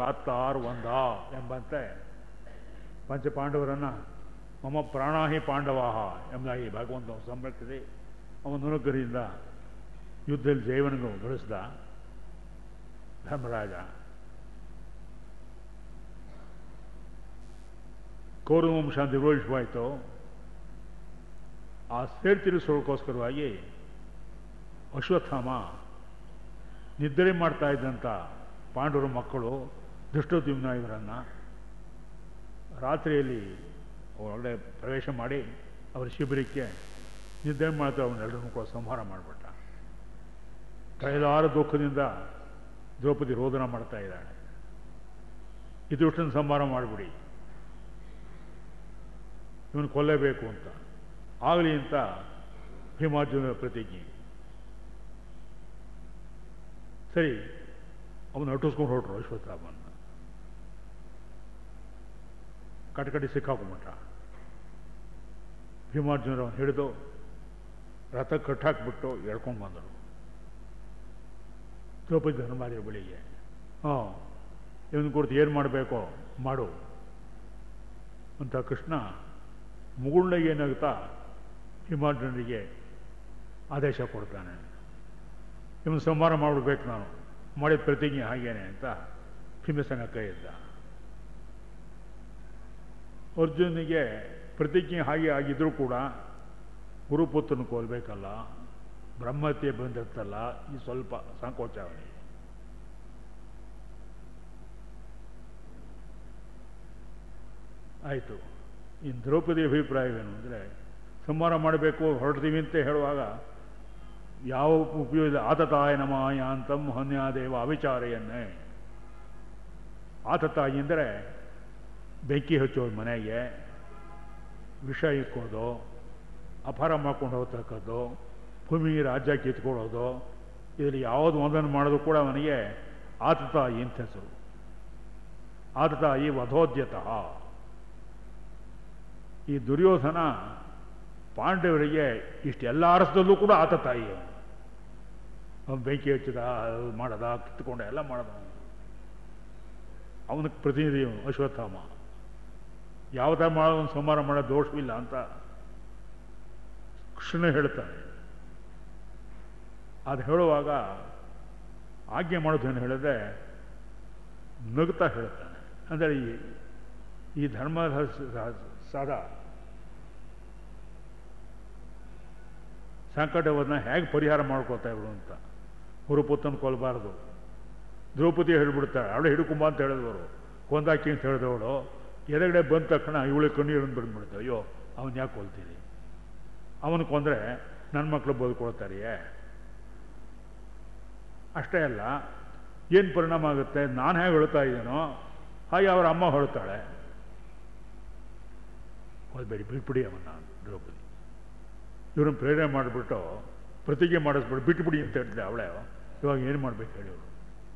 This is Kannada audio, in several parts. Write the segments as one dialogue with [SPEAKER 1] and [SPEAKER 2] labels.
[SPEAKER 1] ಕಾತ್ತಾರ್ ಒಂದ ಎಂಬಂತೆ ಪಂಚಪಾಂಡವರನ್ನು ಮಮ ಪ್ರಾಣಾಹಿ ಪಾಂಡವಾಹ ಎಂಬುದಾಗಿ ಭಗವಂತ ಸಂರಕ್ಷಿಸಿ ಅವನ ಅನುಗ್ರಹದಿಂದ ಯುದ್ಧದಲ್ಲಿ ಜೈವನಿಗೂ ಗಳಿಸಿದ ಧರ್ಮರಾಜ ಕೌರವಂಶ ನಿರ್ವಹಿಸುವಾಯಿತು ಆ ಸೇರ್ ತೀರಿಸೋದಕ್ಕೋಸ್ಕರವಾಗಿ ಅಶ್ವತ್ಥಾಮ ನಿದ್ರೆ ಮಾಡ್ತಾ ಇದ್ದಂಥ ಪಾಂಡವರ ಮಕ್ಕಳು ದುಷ್ಟದ್ಯುಮ್ನ ಇವರನ್ನು ರಾತ್ರಿಯಲ್ಲಿ ಒಳ್ಳೆ ಪ್ರವೇಶ ಮಾಡಿ ಅವರ ಶಿಬಿರಕ್ಕೆ ನಿದ್ರೆ ಮಾಡ್ತಾ ಅವನ್ನೆಲ್ಲರನ್ನೂ ಕೂಡ ಸಂಹಾರ ಮಾಡಿಬಿಟ್ಟ ಕೈಲಾರ ದುಃಖದಿಂದ ದ್ರೌಪದಿ ರೋದನ ಮಾಡ್ತಾ ಇದ್ದಾಳೆ ಇದಷ್ಟನ್ನು ಸಂಹಾರ ಮಾಡಿಬಿಡಿ ಇವನು ಕೊಲ್ಲಬೇಕು ಅಂತ ಆಗಲಿ ಅಂತ ಭೀಮಾರ್ಜುನ ಪ್ರತಿಜ್ಞೆ ಸರಿ ಅವನು ಅಟ್ಟಿಸ್ಕೊಂಡು ಹೊರಟ್ರು ಅಶ್ವತ್ಥಾಮನ್ನ ಕಟಕಟಿ ಸಿಕ್ಕಾಕೊಂಬಿಟ್ಟ ಭೀಮಾರ್ಜುನರು ಅವನು ಹಿಡಿದು ರಥ ಕಟ್ಟಾಕ್ಬಿಟ್ಟು ಎಳ್ಕೊಂಡು ಬಂದರು ದ್ರೌಪದಿ ಧರ್ಮಾದಿಯ ಬಳಿಗೆ ಹಾಂ ಇವನು ಕುರಿತು ಏನು ಮಾಡಬೇಕೋ ಮಾಡು ಅಂತ ಕೃಷ್ಣ ಮುಗುಳ್ನಾಗ ಏನಾಗುತ್ತಾ ಭೀಮಾರ್ಜುನರಿಗೆ ಆದೇಶ ಕೊಡ್ತಾನೆ ಇವನು ಸಂಹಾರ ಮಾಡಬೇಕು ನಾನು ಮಾಡಿದ ಪ್ರತಿಜ್ಞೆ ಹಾಗೇನೆ ಅಂತ ಭೀಮಸೇನ ಕೈ ಇದ್ದ ಅರ್ಜುನಿಗೆ ಪ್ರತಿಜ್ಞೆ ಹಾಗೆ ಆಗಿದ್ರೂ ಕೂಡ ಗುರುಪುತ್ರನ ಕೊಲ್ಬೇಕಲ್ಲ ಬ್ರಹ್ಮತ್ಯೆ ಬಂದಿರ್ತಲ್ಲ ಈ ಸ್ವಲ್ಪ ಸಂಕೋಚ ಅವನಿಗೆ ಆಯಿತು ಈ ದ್ರೌಪದಿ ಅಭಿಪ್ರಾಯವೇನು ಅಂದರೆ ಸಂಹಾರ ಮಾಡಬೇಕು ಹೊರಡ್ತೀವಿ ಅಂತ ಹೇಳುವಾಗ ಯಾವ ಉಪಯೋಗ ಆತತಾಯ ನಮಾಯ ಅಂತಂ ಹನ್ಯಾದೇವ ಅವಿಚಾರೆಯನ್ನೇ ಆತತಾಯಿ ಅಂದರೆ ಬೆಂಕಿ ಹಚ್ಚೋದು ಮನೆಗೆ ವಿಷ ಇಕ್ಕೋದು ಅಪಾರ ಮಾಡ್ಕೊಂಡು ಹೋಗ್ತಕ್ಕದ್ದು ಭೂಮಿ ರಾಜ್ಯ ಕಿತ್ಕೊಳ್ಳೋದು ಇದರಲ್ಲಿ ಯಾವುದು ಒಂದನ್ನು ಮಾಡೋದು ಕೂಡ ಅವನಿಗೆ ಆತತಾಯಿ ಅಂತ ಹೆಸರು ಆತತಾಯಿ ವಧೋದ್ಯತಃ ಈ ದುರ್ಯೋಧನ ಪಾಂಡವರಿಗೆ ಇಷ್ಟೆಲ್ಲ ಅರಸದಲ್ಲೂ ಕೂಡ ಆತ ತಾಯಿ ಅವನು ಬೆಂಕಿ ಹಚ್ಚಿದ ಅದು ಮಾಡದ ಕಿತ್ತುಕೊಂಡ ಎಲ್ಲ ಮಾಡದ ಅವನಿಗೆ ಪ್ರತಿನಿಧಿ ಅವನು ಅಶ್ವತ್ಥಾಮ ಯಾವ ಥರ ಮಾಡೋದು ಸಂಹಾರ ಮಾಡೋ ದೋಷವಿಲ್ಲ ಅಂತ ಕೃಷ್ಣ ಹೇಳ್ತಾನೆ ಅದು ಹೇಳುವಾಗ ಆಜ್ಞೆ ಮಾಡೋದೇನು ಹೇಳಿದ್ರೆ ನಗುತ್ತಾ ಹೇಳ್ತಾನೆ ಅಂದರೆ ಈ ಈ ಧರ್ಮ ಸಾದ ಸಂಕಟವನ್ನು ಹೇಗೆ ಪರಿಹಾರ ಮಾಡ್ಕೋತಾ ಇವರು ಅಂತ ಗುರುಪುತ್ತನ ಕೊಲ್ಲಬಾರ್ದು ದ್ರೌಪದಿ ಹೇಳ್ಬಿಡ್ತಾಳೆ ಅವಳು ಹಿಡ್ಕೊಂಬ ಅಂತ ಹೇಳಿದವರು ಕೊಂದಾಕಿ ಅಂತ ಹೇಳಿದವಳು ಎದುರುಗಡೆ ಬಂದ ತಕ್ಷಣ ಇವಳಿಗೆ ಕಣ್ಣೀರು ಬಂದ್ಬಿಡ್ತು ಅಯ್ಯೋ ಅವನು ಯಾಕೆ ಕೊಲ್ತೀರಿ ಅವನು ಕೊಂದರೆ ನನ್ನ ಮಕ್ಕಳು ಬದುಕೊಳ್ತಾರೆಯೇ ಅಷ್ಟೇ ಅಲ್ಲ ಏನು ಪರಿಣಾಮ ಆಗುತ್ತೆ ನಾನು ಹೇಗೆ ಹೇಳ್ತಾ ಇದ್ದೀನೋ ಹಾಗೆ ಅವರ ಅಮ್ಮ ಹೇಳ್ತಾಳೆ ಹೋದ್ಬೇಡಿ ಬಿಟ್ಬಿಡಿ ಅವನ್ನ ದ್ರೌಪದಿ ಇವ್ರನ್ನ ಪ್ರೇರಣೆ ಮಾಡಿಬಿಟ್ಟು ಪ್ರತಿಜ್ಞೆ ಮಾಡಿಸ್ಬಿಟ್ಟು ಬಿಟ್ಬಿಡಿ ಅಂತ ಹೇಳಿದೆ ಅವಳೆ ಇವಾಗ ಏನು ಮಾಡ್ಬೇಕು ಹೇಳಿ ಅವರು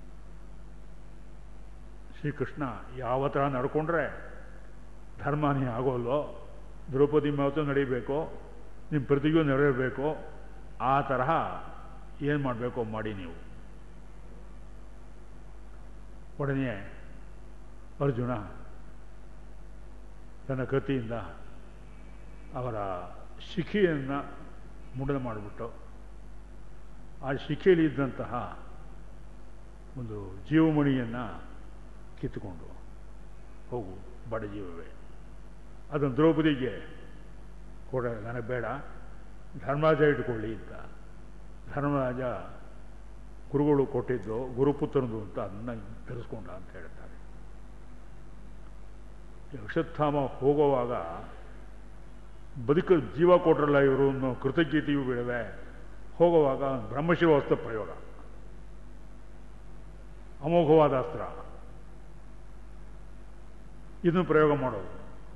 [SPEAKER 1] ಶ್ರೀಕೃಷ್ಣ ಯಾವ ಥರ ನಡ್ಕೊಂಡ್ರೆ ಧರ್ಮನೇ ಆಗೋಲ್ಲೋ ದ್ರೌಪದಿ ಮಾತು ನಡೀಬೇಕು ನಿಮ್ಮ ಪ್ರತಿಜ್ಞೆ ನೆರವೇರಬೇಕು ಆ ತರಹ ಏನು ಮಾಡಬೇಕು ಮಾಡಿ ನೀವು ಒಡನೆ ಅರ್ಜುನ ತನ್ನ ಕತ್ತಿಯಿಂದ ಅವರ ಶಿಖೆಯನ್ನು ಮುಡದ ಮಾಡಿಬಿಟ್ಟು ಆ ಶಿಖೆಯಲ್ಲಿ ಇದ್ದಂತಹ ಒಂದು ಜೀವಮಣಿಯನ್ನು ಕಿತ್ತುಕೊಂಡು ಹೋಗು ಬಡ ಜೀವವೇ ಅದನ್ನು ದ್ರೌಪದಿಗೆ ಕೊಡ ನನಗೆ ಬೇಡ ಧರ್ಮರಾಜ ಇಟ್ಕೊಳ್ಳಿ ಅಂತ ಧರ್ಮರಾಜ ಗುರುಗಳು ಕೊಟ್ಟಿದ್ದು ಗುರುಪುತ್ರನದು ಅಂತ ಅದನ್ನು ಧರಿಸ್ಕೊಂಡ ಅಂತ ಹೇಳ್ತಾರೆ ಅಕ್ಷತ್ಥಾಮ ಹೋಗುವಾಗ ಬದುಕ ಜೀವ ಕೊಟ್ರಲ್ಲ ಇವರು ಅನ್ನೋ ಕೃತಜ್ಞತೆಯೂ ಬಿಡವೆ ಹೋಗುವಾಗ ಬ್ರಹ್ಮಶಿವಸ್ತ್ರ ಪ್ರಯೋಗ ಅಮೋಘವಾದ ಅಸ್ತ್ರ ಇದನ್ನು ಪ್ರಯೋಗ ಮಾಡೋದು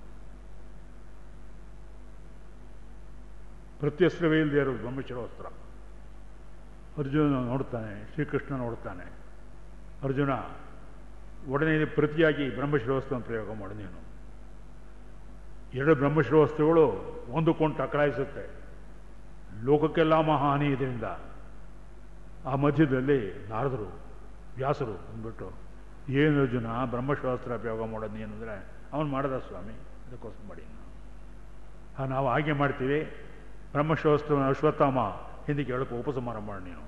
[SPEAKER 1] ಪ್ರತ್ಯಸ್ತ್ರವೇ ಇಲ್ಲದೆ ಇರೋದು ಬ್ರಹ್ಮಶಿರೋಸ್ತ್ರ ಅರ್ಜುನ ನೋಡ್ತಾನೆ ಶ್ರೀಕೃಷ್ಣ ನೋಡ್ತಾನೆ ಅರ್ಜುನ ಒಡನೆ ಪ್ರತಿಯಾಗಿ ಬ್ರಹ್ಮಶಿರೋಸ್ತ್ರ ಪ್ರಯೋಗ ಮಾಡು ನೀನು ಎರಡು ಬ್ರಹ್ಮಶ್ರವಸ್ತುಗಳು ಒಂದಕ್ಕೊಂದು ಟಕರಾಯಿಸುತ್ತೆ ಲೋಕಕ್ಕೆಲ್ಲ ಮಹಾನಿ ಇದರಿಂದ ಆ ಮಧ್ಯದಲ್ಲಿ ನಾರದರು ವ್ಯಾಸರು ಅಂದ್ಬಿಟ್ಟು ಏನು ಅರ್ಜುನ ಬ್ರಹ್ಮಶಾಸ್ತ್ರ ಉಪಯೋಗ ಮಾಡೋದು ನೀನು ಅಂದರೆ ಅವನು ಮಾಡದ ಸ್ವಾಮಿ ಅದಕ್ಕೋಸ್ಕರ ಮಾಡಿ ಹಾ ನಾವು ಹಾಗೆ ಮಾಡ್ತೀವಿ ಬ್ರಹ್ಮಶಾಸ್ತ್ರ ಅಶ್ವತ್ಥಾಮ ಹಿಂದೆ ಕೇಳಕ್ಕೆ ಉಪಸಂಹಾರ ಮಾಡು ನೀನು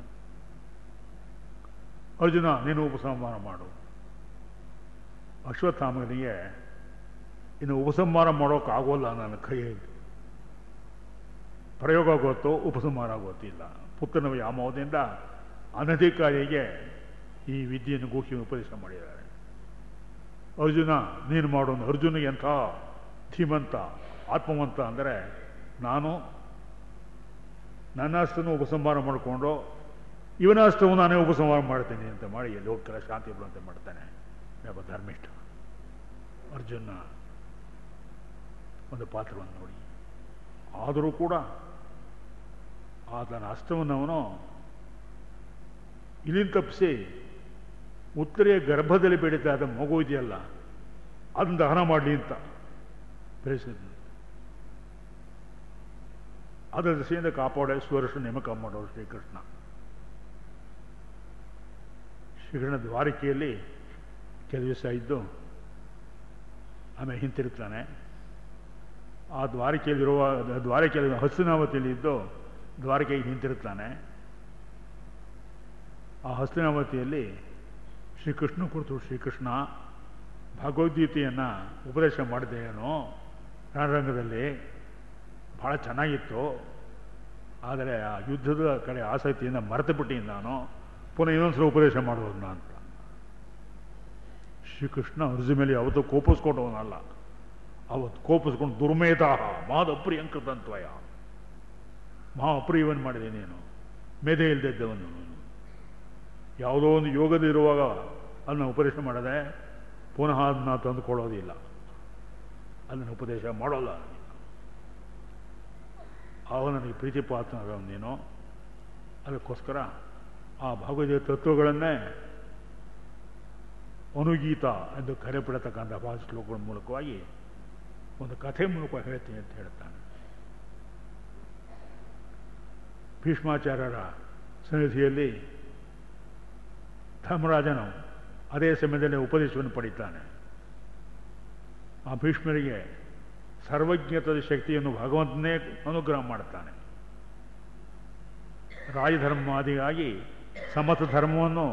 [SPEAKER 1] ಅರ್ಜುನ ನೀನು ಉಪಸಂಹಾರ ಮಾಡು ಅಶ್ವತ್ಥಾಮನಿಗೆ ಇನ್ನು ಉಪಸಂಹಾರ ಮಾಡೋಕ್ಕಾಗೋಲ್ಲ ನನ್ನ ಕೈಯಲ್ಲಿ ಪ್ರಯೋಗ ಗೊತ್ತು ಉಪಸಂಹಾರ ಗೊತ್ತಿಲ್ಲ ಪುತ್ರನ ವ್ಯಾಮೋಹದಿಂದ ಅನಧಿಕಾರಿಗೆ ಈ ವಿದ್ಯೆಯನ್ನು ಗೋಖಿ ಉಪದೇಶ ಮಾಡಿದ್ದಾರೆ ಅರ್ಜುನ ನೀನು ಮಾಡೋನು ಅರ್ಜುನಿಗೆ ಎಂಥ ಧೀಮಂತ ಆತ್ಮವಂತ ಅಂದರೆ ನಾನು ನನ್ನ ಅಷ್ಟನ್ನು ಉಪಸಂಹಾರ ಮಾಡಿಕೊಂಡು ಇವನ ಅಷ್ಟವು ನಾನೇ ಉಪಸಂಹಾರ ಮಾಡ್ತೀನಿ ಅಂತ ಮಾಡಿ ಲೋಕರ ಶಾಂತಿ ಬರುವಂತೆ ಮಾಡ್ತಾನೆ ಒಬ್ಬ ಧರ್ಮಿಷ್ಠ ಅರ್ಜುನ ಒಂದು ಪಾತ್ರವನ್ನು ನೋಡಿ ಆದರೂ ಕೂಡ ಆತನ ಅಷ್ಟವನ್ನು ಅವನು ಇಲ್ಲಿಂದ ತಪ್ಪಿಸಿ ಉತ್ತರೆಯ ಗರ್ಭದಲ್ಲಿ ಬೆಳೀತಾ ಇದ್ದ ಮಗು ಇದೆಯಲ್ಲ ಅದನ್ನು ದಹನ ಮಾಡಲಿ ಅಂತ ಬೆಳೆಸಿದ್ನು ಅದರ ದೃಷ್ಟಿಯಿಂದ ಕಾಪಾಡೋ ಸ್ವರ್ಷ ನೇಮಕ ಮಾಡೋರು ಶ್ರೀಕೃಷ್ಣ ಶ್ರೀಕೃಷ್ಣ ದ್ವಾರಕೆಯಲ್ಲಿ ಕೆಲವು ದಿವಸ ಇದ್ದು ಆಮೇಲೆ ಹಿಂತಿರುಗ್ತಾನೆ ಆ ದ್ವಾರಕೆಯಲ್ಲಿರುವ ದ್ವಾರಕೆಯಲ್ಲಿ ಹಸ್ತಿನಾವತಿಯಲ್ಲಿ ಇದ್ದು ದ್ವಾರಕೆಗೆ ಹಿಂತಿರುಗ್ತಾನೆ ಆ ಹಸ್ತಿನಾವತಿಯಲ್ಲಿ ಶ್ರೀಕೃಷ್ಣ ಕುರಿತು ಶ್ರೀಕೃಷ್ಣ ಭಗವದ್ಗೀತೆಯನ್ನು ಉಪದೇಶ ಮಾಡಿದೆ ಏನೋ ರಣರಂಗದಲ್ಲಿ ಭಾಳ ಚೆನ್ನಾಗಿತ್ತು ಆದರೆ ಆ ಯುದ್ಧದ ಕಡೆ ಆಸಕ್ತಿಯಿಂದ ಮರೆತು ಬಿಟ್ಟಿದ್ದೀನಿ ನಾನು ಪುನಃ ಇನ್ನೊಂದ್ಸಲ ಉಪದೇಶ ಮಾಡೋದನ್ನ ಅಂತ ಶ್ರೀಕೃಷ್ಣ ಅರ್ಜು ಮೇಲೆ ಯಾವತ್ತೂ ಕೋಪಿಸ್ಕೊಂಡವನಲ್ಲ ಅವತ್ತು ಕೋಪಿಸ್ಕೊಂಡು ದುರ್ಮೇಧ ಮಾದಪ್ರಿಯಂಕೃತಂತ್ವಯ ಮಹಾ ಅಪ್ರಿಯವನ್ ಮಾಡಿದೆ ನೀನು ಮೇಧೆ ಇಲ್ಲದಿದ್ದವನು ಯಾವುದೋ ಒಂದು ಯೋಗದಿರುವಾಗ ಅದನ್ನು ಉಪದೇಶ ಮಾಡದೆ ಪುನಃ ಅದನ್ನ ತಂದುಕೊಳ್ಳೋದಿಲ್ಲ ಅದನ್ನು ಉಪದೇಶ ಮಾಡೋಲ್ಲ ಆಗ ನನಗೆ ಪ್ರೀತಿ ಪಾತ್ರ ನೀನು ಅದಕ್ಕೋಸ್ಕರ ಆ ಭಗವದ್ಗೀತೆ ತತ್ವಗಳನ್ನೇ ಅನುಗೀತ ಎಂದು ಕರೆಪಡತಕ್ಕಂಥ ಭಾಳ ಶ್ಲೋಕಗಳ ಮೂಲಕವಾಗಿ ಒಂದು ಕಥೆ ಮೂಲಕ ಹೇಳ್ತೀನಿ ಅಂತ ಹೇಳ್ತಾನೆ ಭೀಷ್ಮಾಚಾರ್ಯರ ಸನ್ನಿಧಿಯಲ್ಲಿ ಧರ್ಮರಾಜನು ಅದೇ ಸಮಯದಲ್ಲಿ ಉಪದೇಶವನ್ನು ಪಡಿತಾನೆ ಆ ಭೀಷ್ಮರಿಗೆ ಸರ್ವಜ್ಞತದ ಶಕ್ತಿಯನ್ನು ಭಗವಂತನೇ ಅನುಗ್ರಹ ಮಾಡುತ್ತಾನೆ ರಾಜಧರ್ಮಾದಿಗಾಗಿ ಸಮತ ಧರ್ಮವನ್ನು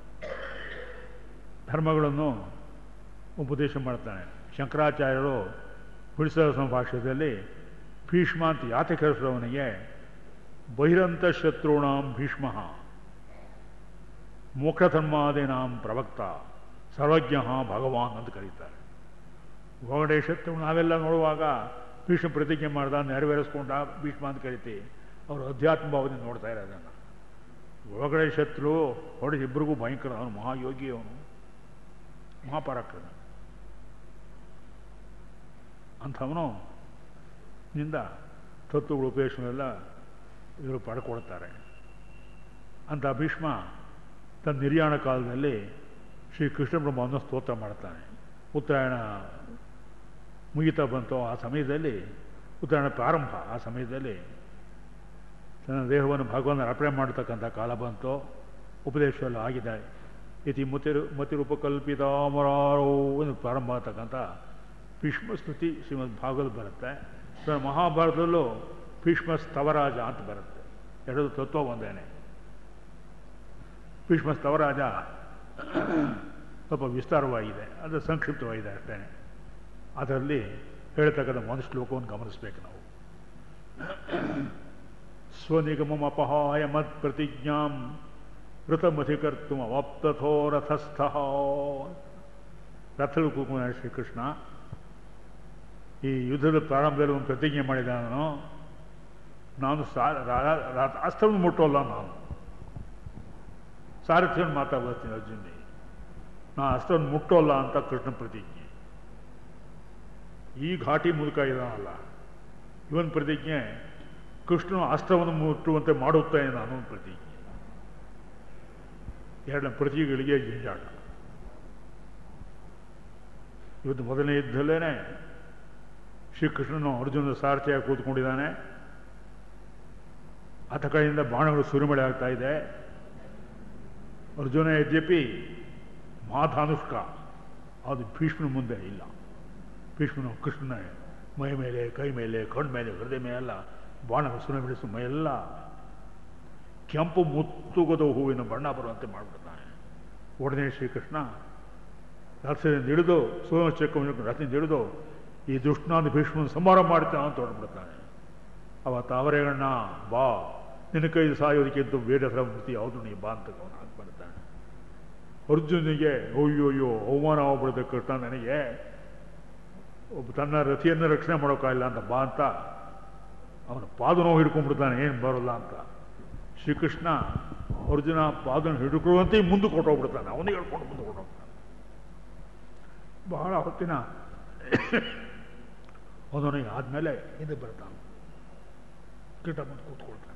[SPEAKER 1] ಧರ್ಮಗಳನ್ನು ಉಪದೇಶ ಮಾಡ್ತಾನೆ ಶಂಕರಾಚಾರ್ಯರು ಹುಳಿಸರ ಭಾಷೆಯಲ್ಲಿ ಭೀಷ್ಮ ಅಂತ ಯಾತೆ ಕರೆಸಿದವನಿಗೆ ಬಹಿರಂತ ಶತ್ರುಣಾಂ ಭೀಷ್ಮ ಮೋಕ್ಷಧರ್ಮಾದಿನಾಂ ಪ್ರವಕ್ತ ಸರ್ವಜ್ಞ ಭಗವಾನ್ ಅಂತ ಕರೀತಾರೆ ಒಳಗಡೆ ಶತ್ರು ನಾವೆಲ್ಲ ನೋಡುವಾಗ ಭೀಷ್ಮ ಪ್ರತಿಜ್ಞೆ ಮಾಡ್ದ ನೆರವೇರಿಸ್ಕೊಂಡ ಭೀಷ್ಮ ಅಂತ ಕರಿತೀವಿ ಅವರು ಅಧ್ಯಾತ್ಮ ಭಾವದಿಂದ ನೋಡ್ತಾ ಇರೋದನ್ನು ಒಳಗಡೆ ಶತ್ರು ಹೊಡೆದು ಇಬ್ಬರಿಗೂ ಭಯಂಕರ ಅವನು ಮಹಾಯೋಗಿ ಅವನು ಮಹಾಪರಾಕ್ರಮ ಅಂಥವನು ನಿಂದ ತತ್ವಗಳು ಉಪದೇಶನೆಲ್ಲ ಇವರು ಪಡ್ಕೊಳ್ತಾರೆ ಅಂತ ಭೀಷ್ಮ ತನ್ನ ನಿರ್ಯಾಣ ಕಾಲದಲ್ಲಿ ಶ್ರೀ ಕೃಷ್ಣ ಬ್ರಹ್ಮವನ್ನು ಸ್ತೋತ್ರ ಮಾಡ್ತಾನೆ ಉತ್ತರಾಯಣ ಮುಗಿತಾ ಬಂತು ಆ ಸಮಯದಲ್ಲಿ ಉತ್ತರಾಯಣ ಪ್ರಾರಂಭ ಆ ಸಮಯದಲ್ಲಿ ತನ್ನ ದೇಹವನ್ನು ಭಗವಂತ ಅರ್ಪಣೆ ಮಾಡತಕ್ಕಂಥ ಕಾಲ ಬಂತು ಉಪದೇಶ ಎಲ್ಲ ಆಗಿದೆ ಇತಿ ಮತಿರು ಮತಿರೂಪಕಲ್ಪಿತ ಮರಾರೋ ಎಂದು ಪ್ರಾರಂಭ ಆಗ್ತಕ್ಕಂಥ ಭೀಷ್ಮ ಸ್ತುತಿ ಶ್ರೀಮದ್ ಭಾಗವತ ಬರುತ್ತೆ ಮಹಾಭಾರತದಲ್ಲೂ ಭೀಷ್ಮ ಸ್ತವರಾಜ ಅಂತ ಬರುತ್ತೆ ಎರಡು ತತ್ವ ಒಂದೇನೆ ಭೀಷ್ಮ ಸ್ತವರಾಜ ಸ್ವಲ್ಪ ವಿಸ್ತಾರವಾಗಿದೆ ಅದು ಸಂಕ್ಷಿಪ್ತವಾಗಿದೆ ಅಷ್ಟೇ ಅದರಲ್ಲಿ ಹೇಳ್ತಕ್ಕಂಥ ಒಂದು ಶ್ಲೋಕವನ್ನು ಗಮನಿಸಬೇಕು ನಾವು ಸ್ವನಿಗಮಂ ಅಪಹಾಯ ಮತ್ ಪ್ರತಿಜ್ಞಾಂ ಋತಮಧಿಕರ್ತು ಅವಾಪ್ತಥೋ ರಥಸ್ಥ ರಥಲು ಕೂಗುವ ಶ್ರೀಕೃಷ್ಣ ಈ ಯುದ್ಧದ ಪ್ರಾರಂಭದಲ್ಲಿ ಒಂದು ಪ್ರತಿಜ್ಞೆ ಮಾಡಿದ ನಾನು ನಾನು ಅಸ್ತವನ್ನು ಮುಟ್ಟೋಲ್ಲ ನಾನು ಸಾರಥ್ಯವನ್ನು ಮಾತಾಡ್ತೀನಿ ಅರ್ಜುನ್ಗೆ ನಾನು ಅಷ್ಟನ್ನು ಮುಟ್ಟೋಲ್ಲ ಅಂತ ಕೃಷ್ಣ ಪ್ರತಿಜ್ಞೆ ಈ ಘಾಟಿ ಮೂಲಕ ಇದಾನಲ್ಲ ಇವನ್ ಪ್ರತಿಜ್ಞೆ ಕೃಷ್ಣನು ಅಸ್ತ್ರವನ್ನು ಮುಟ್ಟುವಂತೆ ಮಾಡುತ್ತೇನೆ ನಾನು ಒಂದು ಪ್ರತಿಜ್ಞೆ ಎರಡನೇ ಪ್ರತಿಗಳಿಗೆ ಜಿಂಜಾಟ ಇವತ್ತು ಮೊದಲನೇ ಯುದ್ಧದಲ್ಲೇನೆ ಶ್ರೀಕೃಷ್ಣನು ಅರ್ಜುನನ ಸಾರಥಿಯಾಗಿ ಕೂತ್ಕೊಂಡಿದ್ದಾನೆ ಆತ ಕಡೆಯಿಂದ ಬಾಣಗಳು ಸುರಿಮಳೆ ಆಗ್ತಾ ಇದೆ ಅರ್ಜುನ ಯದ್ಯಪಿ ಮಹಾಧಾನುಷ್ಕ ಅದು ಭೀಷ್ಮನ ಮುಂದೆ ಇಲ್ಲ ಭೀಷ್ಮನು ಕೃಷ್ಣನ ಮೈ ಮೇಲೆ ಕೈ ಮೇಲೆ ಕಣ್ಣು ಮೇಲೆ ಹೃದಯ ಮೇಲೆಲ್ಲ ಬಾಣದ ಸುನ ಬಿಡಿಸು ಮೈಯೆಲ್ಲ ಕೆಂಪು ಮುತ್ತುಗದ ಹೂವಿನ ಬಣ್ಣ ಬರುವಂತೆ ಮಾಡಿಬಿಡ್ತಾನೆ ಒಡನೆ ಶ್ರೀಕೃಷ್ಣ ರಥದಿಂದ ಹಿಡಿದು ಸುವರ್ಣ ಚಕ್ರವನ್ನು ರಥದಿಂದ ಹಿಡಿದು ಈ ದುಷ್ಟನಾದ ಭೀಷ್ಮನ ಸಂಹಾರ ಮಾಡ್ತಾನೆ ಅಂತ ಹೊರಡ್ಬಿಡ್ತಾನೆ ಅವತ್ತು ಅವರೇಗಣ್ಣ ಬಾ ನಿನ್ನ ಕೈ ಸಾಯೋದಕ್ಕಿಂತ ಬೇರೆ ಪ್ರವೃತ್ತಿ ಯಾವುದು ನೀ ಬಾ ಅಂತ ಅವನು ಹಾಕ್ಬರ್ತಾನೆ ಅರ್ಜುನಿಗೆ ಅಯ್ಯೋ ಅಯ್ಯೋ ಅವಮಾನ ಆಗ್ಬಿಡುತ್ತೆ ಕೃಷ್ಣ ನನಗೆ ಒಬ್ಬ ತನ್ನ ರಥಿಯನ್ನು ರಕ್ಷಣೆ ಮಾಡೋಕ್ಕಾಗಿಲ್ಲ ಅಂತ ಬಾ ಅಂತ ಅವನ ಪಾದ ನೋವು ಹಿಡ್ಕೊಂಡ್ಬಿಡ್ತಾನೆ ಏನು ಬರೋಲ್ಲ ಅಂತ ಶ್ರೀಕೃಷ್ಣ ಅರ್ಜುನ ಪಾದನ ಹಿಡ್ಕೊಳ್ಳುವಂತೆ ಮುಂದೆ ಕೊಟ್ಟೋಗ್ಬಿಡ್ತಾನೆ ಅವನಿಗೆ ಹೇಳ್ಕೊಂಡು ಮುಂದೆ ಕೊಟ್ಟೋಗ್ತಾನೆ ಬಹಳ ಹೊತ್ತಿನ ಒಂದೊಂದಿಗೆ ಆದಮೇಲೆ ಹಿಂದೆ ಬರ್ತಾನೆ ಕಿಟ ಮುಂದೆ ಕೂತ್ಕೊಳ್ತಾನೆ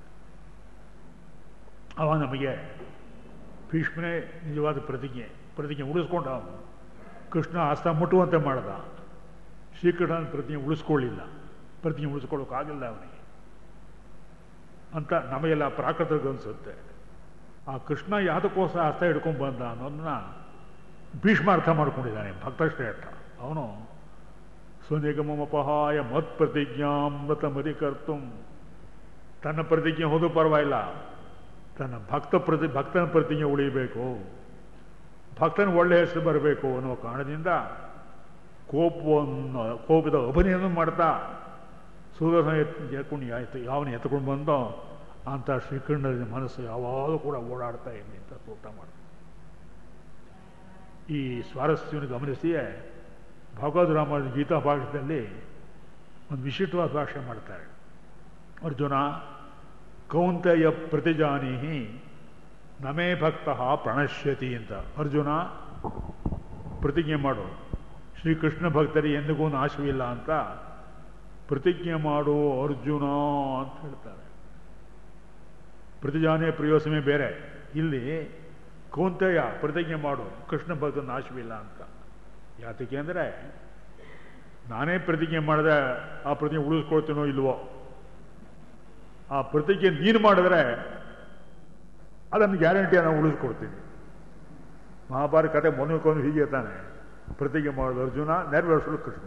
[SPEAKER 1] ಅವ ನಮಗೆ ಭೀಷ್ಮನೇ ನಿಜವಾದ ಪ್ರತಿಜ್ಞೆ ಪ್ರತಿಜ್ಞೆ ಉಳಿಸ್ಕೊಂಡ ಅವನು ಕೃಷ್ಣ ಹಸ್ತ ಮುಟ್ಟುವಂತೆ ಮಾಡ್ದ ಶ್ರೀಕೃಷ್ಣನ ಪ್ರತಿಜ್ಞೆ ಉಳಿಸ್ಕೊಳ್ಳಿಲ್ಲ ಪ್ರತಿಜ್ಞೆ ಉಳಿಸ್ಕೊಳ್ಳೋಕ್ಕಾಗಿಲ್ಲ ಅವನಿಗೆ ಅಂತ ನಮಗೆಲ್ಲ ಪ್ರಾಕೃತಿಕ ಅನಿಸುತ್ತೆ ಆ ಕೃಷ್ಣ ಯಾತಕ್ಕೋಸ್ಕರ ಹಸ್ತ ಹಿಡ್ಕೊಂಡು ಬಂದ ಅನ್ನೋದನ್ನ ಭೀಷ್ಮ ಅರ್ಥ ಮಾಡ್ಕೊಂಡಿದ್ದಾನೆ ಭಕ್ತಶ್ರೇಷ್ಠ ಅವನು ಸ್ವನಿಗಮಪಹಾಯ ಮತ್ ಪ್ರತಿಜ್ಞಾಮೃತ ಮರಿಕರ್ತು ತನ್ನ ಪ್ರತಿಜ್ಞೆ ಹೋದು ಪರವಾಗಿಲ್ಲ ತನ್ನ ಭಕ್ತ ಪ್ರತಿ ಭಕ್ತನ ಪ್ರತಿಜ್ಞೆ ಉಳಿಬೇಕು ಭಕ್ತನ ಒಳ್ಳೆ ಹೆಸರು ಬರಬೇಕು ಅನ್ನೋ ಕಾರಣದಿಂದ ಕೋಪವನ್ನು ಕೋಪದ ಅಭಿನಯವನ್ನು ಮಾಡ್ತಾ ಸುದರ್ಶನ ಎತ್ಕೊಂಡು ಆಯಿತು ಯಾವನು ಎತ್ಕೊಂಡು ಬಂದೋ ಅಂತ ಶ್ರೀಕೃಷ್ಣನ ಮನಸ್ಸು ಯಾವಾಗಲೂ ಕೂಡ ಓಡಾಡ್ತಾ ಇರಲಿ ಅಂತ ಸ್ತೋತ್ರ ಮಾಡ್ತಾರೆ ಈ ಸ್ವಾರಸ್ಯವನ್ನು ಗಮನಿಸಿಯೇ ಭಗವದ್ ರಾಮಾಯಣ ಗೀತಾ ಭಾಷೆಯಲ್ಲಿ ಒಂದು ವಿಶಿಷ್ಟವಾದ ಭಾಷೆ ಮಾಡ್ತಾರೆ ಅರ್ಜುನ ಕೌಂತೆಯ ಪ್ರತಿಜಾನೀಹಿ ನಮೇ ಭಕ್ತ ಪ್ರಣಶ್ಯತಿ ಅಂತ ಅರ್ಜುನ ಪ್ರತಿಜ್ಞೆ ಮಾಡು ಶ್ರೀಕೃಷ್ಣ ಭಕ್ತರಿಗೆ ಎಂದಿಗೂ ನಾಶವಿಲ್ಲ ಅಂತ ಪ್ರತಿಜ್ಞೆ ಮಾಡು ಅರ್ಜುನ ಅಂತ ಹೇಳ್ತಾರೆ ಪ್ರತಿಜಾನೇ ಪ್ರಯೋಸಮೇ ಬೇರೆ ಇಲ್ಲಿ ಕೌಂತೆಯ ಪ್ರತಿಜ್ಞೆ ಮಾಡು ಕೃಷ್ಣ ಭಕ್ತ ನಾಶವಿಲ್ಲ ಅಂತ ಯಾತಕ್ಕೆ ಅಂದರೆ ನಾನೇ ಪ್ರತಿಜ್ಞೆ ಮಾಡಿದೆ ಆ ಪ್ರತಿಜ್ಞೆ ಉಳಿಸ್ಕೊಳ್ತೀನೋ ಇಲ್ವೋ ಆ ಪ್ರತಿಜ್ಞೆ ನೀನು ಮಾಡಿದ್ರೆ ಅದನ್ನು ಗ್ಯಾರಂಟಿ ನಾನು ಉಳಿಸ್ಕೊಡ್ತೀನಿ ಮಹಾಭಾರತ ಕತೆ ಮೊನ್ನೆಕೊಂಡು ಹೀಗೆ ತಾನೆ ಪ್ರತಿಜ್ಞೆ ಮಾಡೋದು ಅರ್ಜುನ ನೆರವೇರಿಸಲು ಕೃಷ್ಣ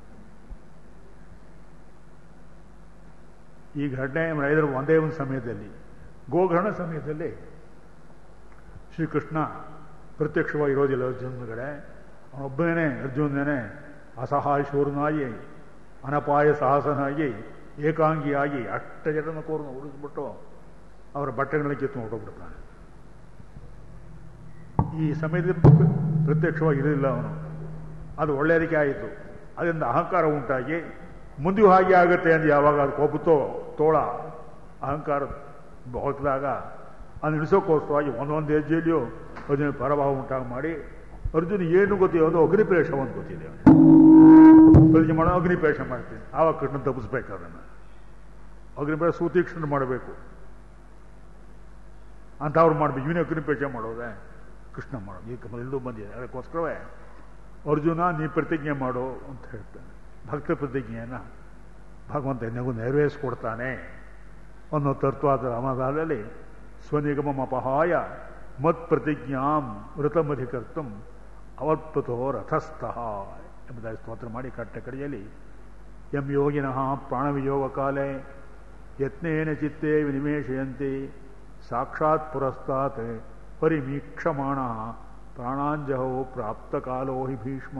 [SPEAKER 1] ಈ ಘಟನೆ ನಡೆದರೆ ಒಂದೇ ಒಂದು ಸಮಯದಲ್ಲಿ ಗೋಗ್ರಹಣ ಸಮಯದಲ್ಲಿ ಶ್ರೀಕೃಷ್ಣ ಪ್ರತ್ಯಕ್ಷವಾಗಿ ಇರೋದಿಲ್ಲ ಅರ್ಜುನಗಳೇ ಅವನೊಬ್ಬನೇ ಅರ್ಜುನನೇ ಅಸಹಾಯ ಶೂರನಾಗಿ ಅನಪಾಯ ಸಾಹಸನಾಗಿ ಏಕಾಂಗಿಯಾಗಿ ಅಷ್ಟ ಜನನ ಕೋರನ್ನು ಉಳಿಸ್ಬಿಟ್ಟು ಅವರ ಬಟ್ಟೆಗಳನ್ನ ಕಿತ್ತು ಹೊರಟೋಗ್ಬಿಡ್ತಾನೆ ಈ ಸಮಯದಲ್ಲಿ ಪ್ರತ್ಯಕ್ಷವಾಗಿ ಇರಲಿಲ್ಲ ಅವನು ಅದು ಒಳ್ಳೆಯದಕ್ಕೆ ಆಯಿತು ಅದರಿಂದ ಅಹಂಕಾರ ಉಂಟಾಗಿ ಮುಂದೆಯೂ ಹಾಗೆ ಆಗುತ್ತೆ ಅಂತ ಯಾವಾಗ ಅದು ಕೋಪತ್ತೋ ತೋಳ ಅಹಂಕಾರ ಹೊತ್ತದಾಗ ಅದನ್ನು ಇಳಿಸೋಕ್ಕೋಸ್ಕರವಾಗಿ ಒಂದೊಂದು ಹೆಜ್ಜೆಯಲ್ಲಿಯೂ ಅರ್ಜುನ ಪರಭಾವ ಉಂಟಾಗಿ ಮಾಡಿ ಅರ್ಜುನ ಏನು ಗೊತ್ತಿದೆ ಅದು ಅಗ್ನಿಪ್ರೇಷ ಒಂದು ಗೊತ್ತಿದೆ ಪ್ರತಿಜ್ಞೆ ಮಾಡೋ ಅಗ್ನಿಪ್ರೇಷ ಮಾಡ್ತೀನಿ ಆವಾಗ ಕೃಷ್ಣ ತಪ್ಪಿಸ್ಬೇಕು ಅದನ್ನು ಅಗ್ನಿಪ್ರೇಷ ಸುತೀಕ್ಷ್ಣ ಮಾಡಬೇಕು ಅಂತ ಅವ್ರು ಮಾಡಬೇಕು ಇವನೇ ಅಗ್ನಿಪ್ರೇಷ ಮಾಡೋದೆ ಕೃಷ್ಣ ಮಾಡೋದು ಈ ಎಲ್ಲೂ ಬಂದಿದೆ ಅದಕ್ಕೋಸ್ಕರವೇ ಅರ್ಜುನ ನೀ ಪ್ರತಿಜ್ಞೆ ಮಾಡು ಅಂತ ಹೇಳ್ತಾನೆ ಭಕ್ತ ಪ್ರತಿಜ್ಞೆಯನ್ನು ಭಗವಂತ ನಿನಗೂ ನೆರವೇರಿಸ್ಕೊಡ್ತಾನೆ ಅನ್ನೋ ತತ್ವಾದ ರಾಮದಾದಲ್ಲಿ ಸ್ವನಿಗಮಪಹಾಯ ಮತ್ ಪ್ರತಿಜ್ಞಾಂ ವೃತಮಧಿಕರ್ತಂ ಅವತ್ಪತೋ ರಥಸ್ಥಃ ಎಂಬುದಾಗಿ ಸ್ತೋತ್ರ ಮಾಡಿ ಕಟ್ಟ ಕಡೆಯಲ್ಲಿ ಎಂ ಯೋಗಿನಃ ಪ್ರಾಣವಿಯೋಗ ಕಾಲೇ ಯತ್ನೇನ ಚಿತ್ತೇ ವಿನಿಮೇಶಯಂತಿ ಸಾಕ್ಷಾತ್ ಪುರಸ್ತಾತ್ ಪರಿಮೀಕ್ಷಮಾಣ ಪ್ರಾಣಾಂಜಹೋ ಪ್ರಾಪ್ತ ಕಾಲೋ ಹಿ ಭೀಷ್ಮ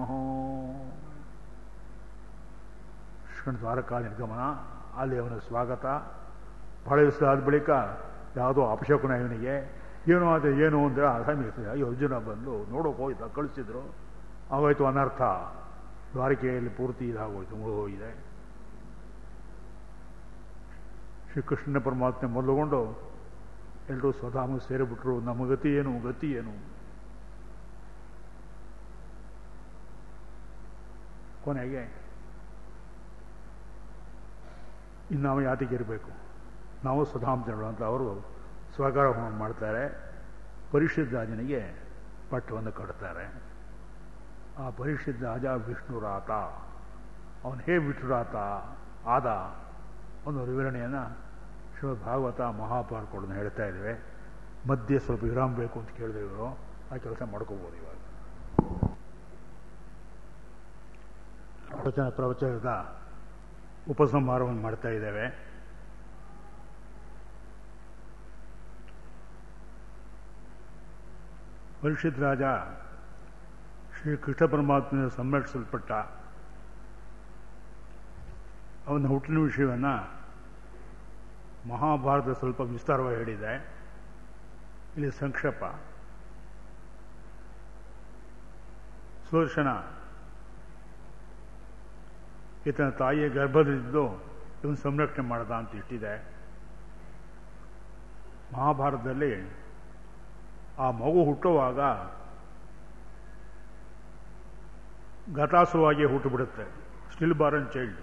[SPEAKER 1] ಶ್ರೀ ದ್ವಾರಕಾ ನಿರ್ಗಮನ ಅಲ್ಲಿ ಅವನ ಸ್ವಾಗತ ಬಹಳ ದಿವಸ ಆದ ಬಳಿಕ ಯಾವುದೋ ಅಪಶಕುನ ಇವನಿಗೆ ಏನು ಆದರೆ ಏನು ಅಂದರೆ ಅಸಮಿರ್ತದೆ ಅಯ್ಯೋ ಅರ್ಜುನ ಬಂದು ನೋಡೋಕೆ ಹೋಯ್ತು ಕಳಿಸಿದ್ರು ಆಗೋಯ್ತು ಅನರ್ಥ ದ್ವಾರಕೆಯಲ್ಲಿ ಪೂರ್ತಿ ಇದಾಗೋಯ್ತು ಮುಳುಗೋಗಿದೆ ಶ್ರೀಕೃಷ್ಣ ಪರಮಾತ್ಮೆ ಮೊದಲುಗೊಂಡು ಎಲ್ಲರೂ ಸ್ವಧಾಮ ಸೇರಿಬಿಟ್ರು ನಮ್ಮ ಗತಿ ಏನು ಗತಿ ಏನು ಕೊನೆಗೆ ಇನ್ನು ನಾವು ಯಾತಿಗೆ ಇರಬೇಕು ನಾವು ಸುಧಾಮ ಜನರು ಅಂತ ಅವರು ಸ್ವಗಾರ ಮಾಡ್ತಾರೆ ಪರಿಶುದ್ಧ ರಾಜನಿಗೆ ಪಟ್ಟವನ್ನು ಕಟ್ತಾರೆ ಆ ಪರಿಶುದ್ಧ ರಾಜ ವಿಷ್ಣುರಾತ ಅವನು ಹೇ ವಿಷ್ಣುರಾತ ಆದ ಒಂದು ವಿವರಣೆಯನ್ನು ಶ್ರೀಮದ್ ಭಾಗವತ ಮಹಾಪಾರ್ಕೊಡನ್ನು ಹೇಳ್ತಾ ಇದ್ದೇವೆ ಮಧ್ಯೆ ಸ್ವಲ್ಪ ವಿರಾಮ ಬೇಕು ಅಂತ ಕೇಳಿದೆ ಇವರು ಆ ಕೆಲಸ ಮಾಡ್ಕೋಬೋದು ಇವಾಗ
[SPEAKER 2] ವಚನ ಪ್ರವಚನದ ಉಪಸಂಹಾರವನ್ನು ಮಾಡ್ತಾ ಇದ್ದೇವೆ ಪರೀಕ್ಷಿತ್ ರಾಜ ಶ್ರೀ ಕೃಷ್ಣ ಪರಮಾತ್ಮನ ಸಂರಕ್ಷಿಸಲ್ಪಟ್ಟ ಅವನ ಹುಟ್ಟಿನ ವಿಷಯವನ್ನು ಮಹಾಭಾರತ ಸ್ವಲ್ಪ ವಿಸ್ತಾರವಾಗಿ ಹೇಳಿದೆ ಇಲ್ಲಿ ಸಂಕ್ಷೇಪ ಸುದರ್ಶನ ಈತನ ತಾಯಿಯ ಗರ್ಭದಲ್ಲಿದ್ದು ಇವನು ಸಂರಕ್ಷಣೆ ಮಾಡದ ಅಂತ ಇಟ್ಟಿದೆ ಮಹಾಭಾರತದಲ್ಲಿ ಆ ಮಗು ಹುಟ್ಟುವಾಗ ಗತಾಸುವಾಗಿ ಹುಟ್ಟುಬಿಡುತ್ತೆ ಸ್ಟಿಲ್ ಬಾರನ್ ಚೈಲ್ಡ್